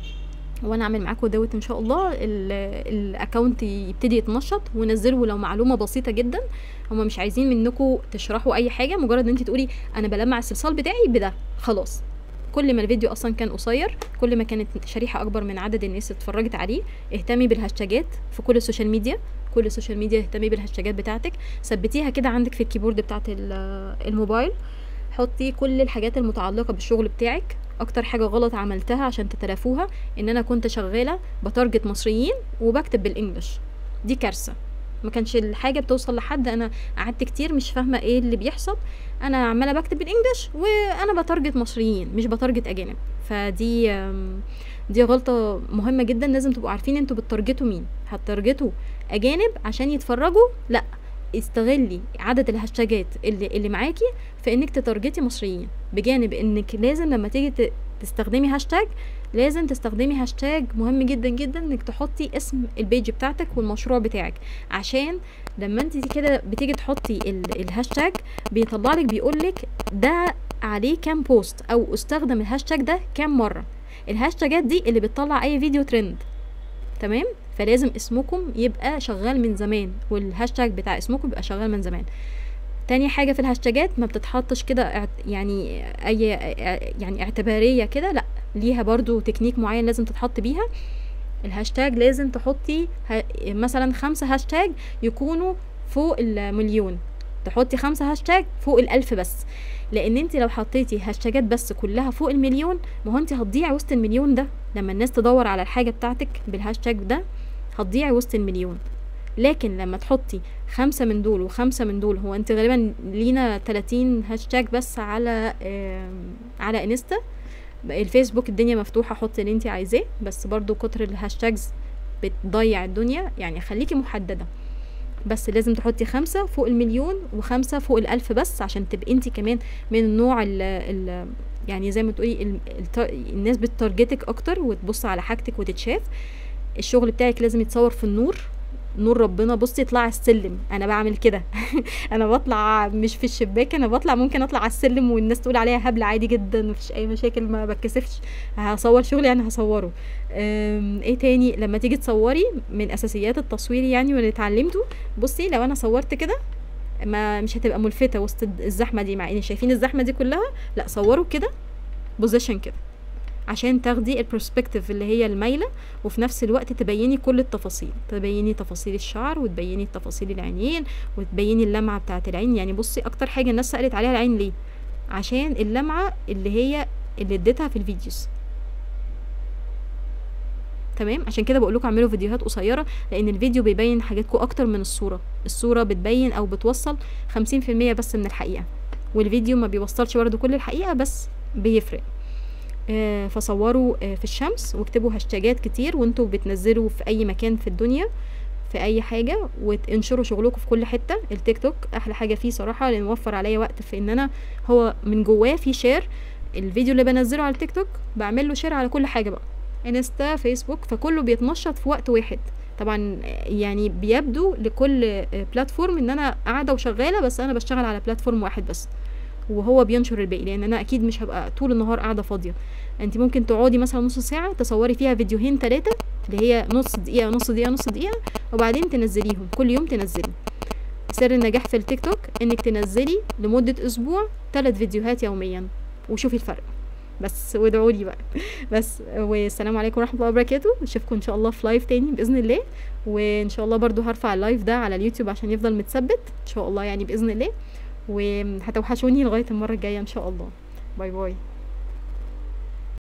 وانا اعمل معاكم دوت ان شاء الله ال- الاكونت يبتدي يتنشط ونزله لو معلومه بسيطه جدا هما مش عايزين منكم تشرحوا اي حاجه مجرد ان انت تقولي انا بلمع الصلصال بتاعي بده خلاص كل ما الفيديو اصلا كان قصير كل ما كانت شريحه اكبر من عدد الناس اللي اتفرجت عليه اهتمي بالهاشتاجات في كل السوشيال ميديا كل السوشيال ميديا اهتمي بالهاشتاجات بتاعتك ثبتيها كده عندك في الكيبورد بتاعت ال- الموبايل حطي كل الحاجات المتعلقه بالشغل بتاعك اكتر حاجه غلط عملتها عشان تتلافوها ان انا كنت شغاله بتارجت مصريين وبكتب بالانجلش دي كارثه ما كانش الحاجه بتوصل لحد انا قعدت كتير مش فاهمه ايه اللي بيحصل انا عماله بكتب بالانجلش وانا بتارجت مصريين مش بتارجت اجانب فدي أم، دي غلطه مهمه جدا لازم تبقوا عارفين انتوا بتارجتوا مين هتارجتوا اجانب عشان يتفرجوا لا استغلي عدد الهاشتاجات اللي اللي معاكي في انك تتارجتي مصريين بجانب انك لازم لما تيجي ت- تستخدمي هاشتاج لازم تستخدمي هاشتاج مهم جدا جدا انك تحطي اسم البيج بتاعتك والمشروع بتاعك عشان لما انت كده بتيجي تحطي ال- الهاشتاج بيطلع لك بيقول لك ده عليه كام بوست او استخدم الهاشتاج ده كام مره الهاشتاجات دي اللي بتطلع اي فيديو ترند تمام فلازم اسمكم يبقى شغال من زمان والهاشتاج بتاع اسمكم يبقى شغال من زمان تاني حاجة في الهاشتاجات ما بتتحطش كده اعت- يعني اي يعني اعتبارية كده لا ليها برضو تكنيك معين لازم تتحط بيها الهاشتاج لازم تحطي ه- مثلا خمسة هاشتاج يكونوا فوق المليون تحطي خمسة هاشتاج فوق الألف بس لأن انت لو حطيتي هاشتاجات بس كلها فوق المليون ما هو انت هتضيعي وسط المليون ده لما الناس تدور على الحاجة بتاعتك بالهاشتاج ده هتضيعي وسط المليون لكن لما تحطي خمسة من دول وخمسة من دول هو انت غالبا لينا 30 هاشتاج بس على آم، على انستا الفيسبوك الدنيا مفتوحة حطي اللي انت عايزاه بس برضو كتر الهاشتاجز بتضيع الدنيا يعني خليكي محددة بس لازم تحطي خمسة فوق المليون وخمسة فوق الألف بس عشان تبقي انت كمان من النوع ال ال يعني زي ما تقولي ال- الت- الناس بتارجتك اكتر وتبص على حاجتك وتتشاف الشغل بتاعك لازم يتصور في النور نور ربنا بصي اطلعي السلم انا بعمل كده انا بطلع مش في الشباك انا بطلع ممكن اطلع على السلم والناس تقول عليها هبله عادي جدا مفيش اي مشاكل ما بتكسفش هصور شغلي انا هصوره أم، ايه تاني لما تيجي تصوري من اساسيات التصوير يعني واللي اتعلمته بصي لو انا صورت كده ما مش هتبقى ملفتة وسط الزحمة دي مع ان شايفين الزحمة دي كلها لا صوروا كده بوزيشن كده عشان تاخدي البرسبكتيف اللي هي المايلة وفي نفس الوقت تبيني كل التفاصيل تبيني تفاصيل الشعر وتبيني تفاصيل العينين وتبيني اللمعة بتاعة العين يعني بصي اكتر حاجة الناس سألت عليها العين ليه عشان اللمعة اللي هي اللي اديتها في الفيديوز تمام عشان كده بقول لكم اعملوا فيديوهات قصيره لان الفيديو بيبين حاجاتكم اكتر من الصوره الصوره بتبين او بتوصل 50% بس من الحقيقه والفيديو ما بيوصلش برضه كل الحقيقه بس بيفرق آه فصوروا آه في الشمس واكتبوا هاشتاجات كتير وانتوا بتنزلوا في اي مكان في الدنيا في اي حاجه وتنشروا شغلكم في كل حته التيك توك احلى حاجه فيه صراحه لان وفر عليا وقت في ان انا هو من جواه في شير الفيديو اللي بنزله على التيك توك بعمل له شير على كل حاجه بقى انستا فيسبوك فكله بيتنشط في وقت واحد طبعا يعني بيبدو لكل بلاتفورم ان انا قاعده وشغاله بس انا بشتغل على بلاتفورم واحد بس وهو بينشر الباقي لان انا اكيد مش هبقى طول النهار قاعده فاضيه انت ممكن تقعدي مثلا نص ساعه تصوري فيها فيديوهين ثلاثه اللي هي نص دقيقه نص دقيقه نص دقيقه وبعدين تنزليهم كل يوم تنزلي سر النجاح في التيك توك انك تنزلي لمده اسبوع ثلاث فيديوهات يوميا وشوفي الفرق بس وادعوا لي بقى بس والسلام عليكم ورحمه الله وبركاته اشوفكم ان شاء الله في لايف تاني باذن الله وان شاء الله برضو هرفع اللايف ده على اليوتيوب عشان يفضل متثبت ان شاء الله يعني باذن الله وهتوحشوني لغايه المره الجايه ان شاء الله باي باي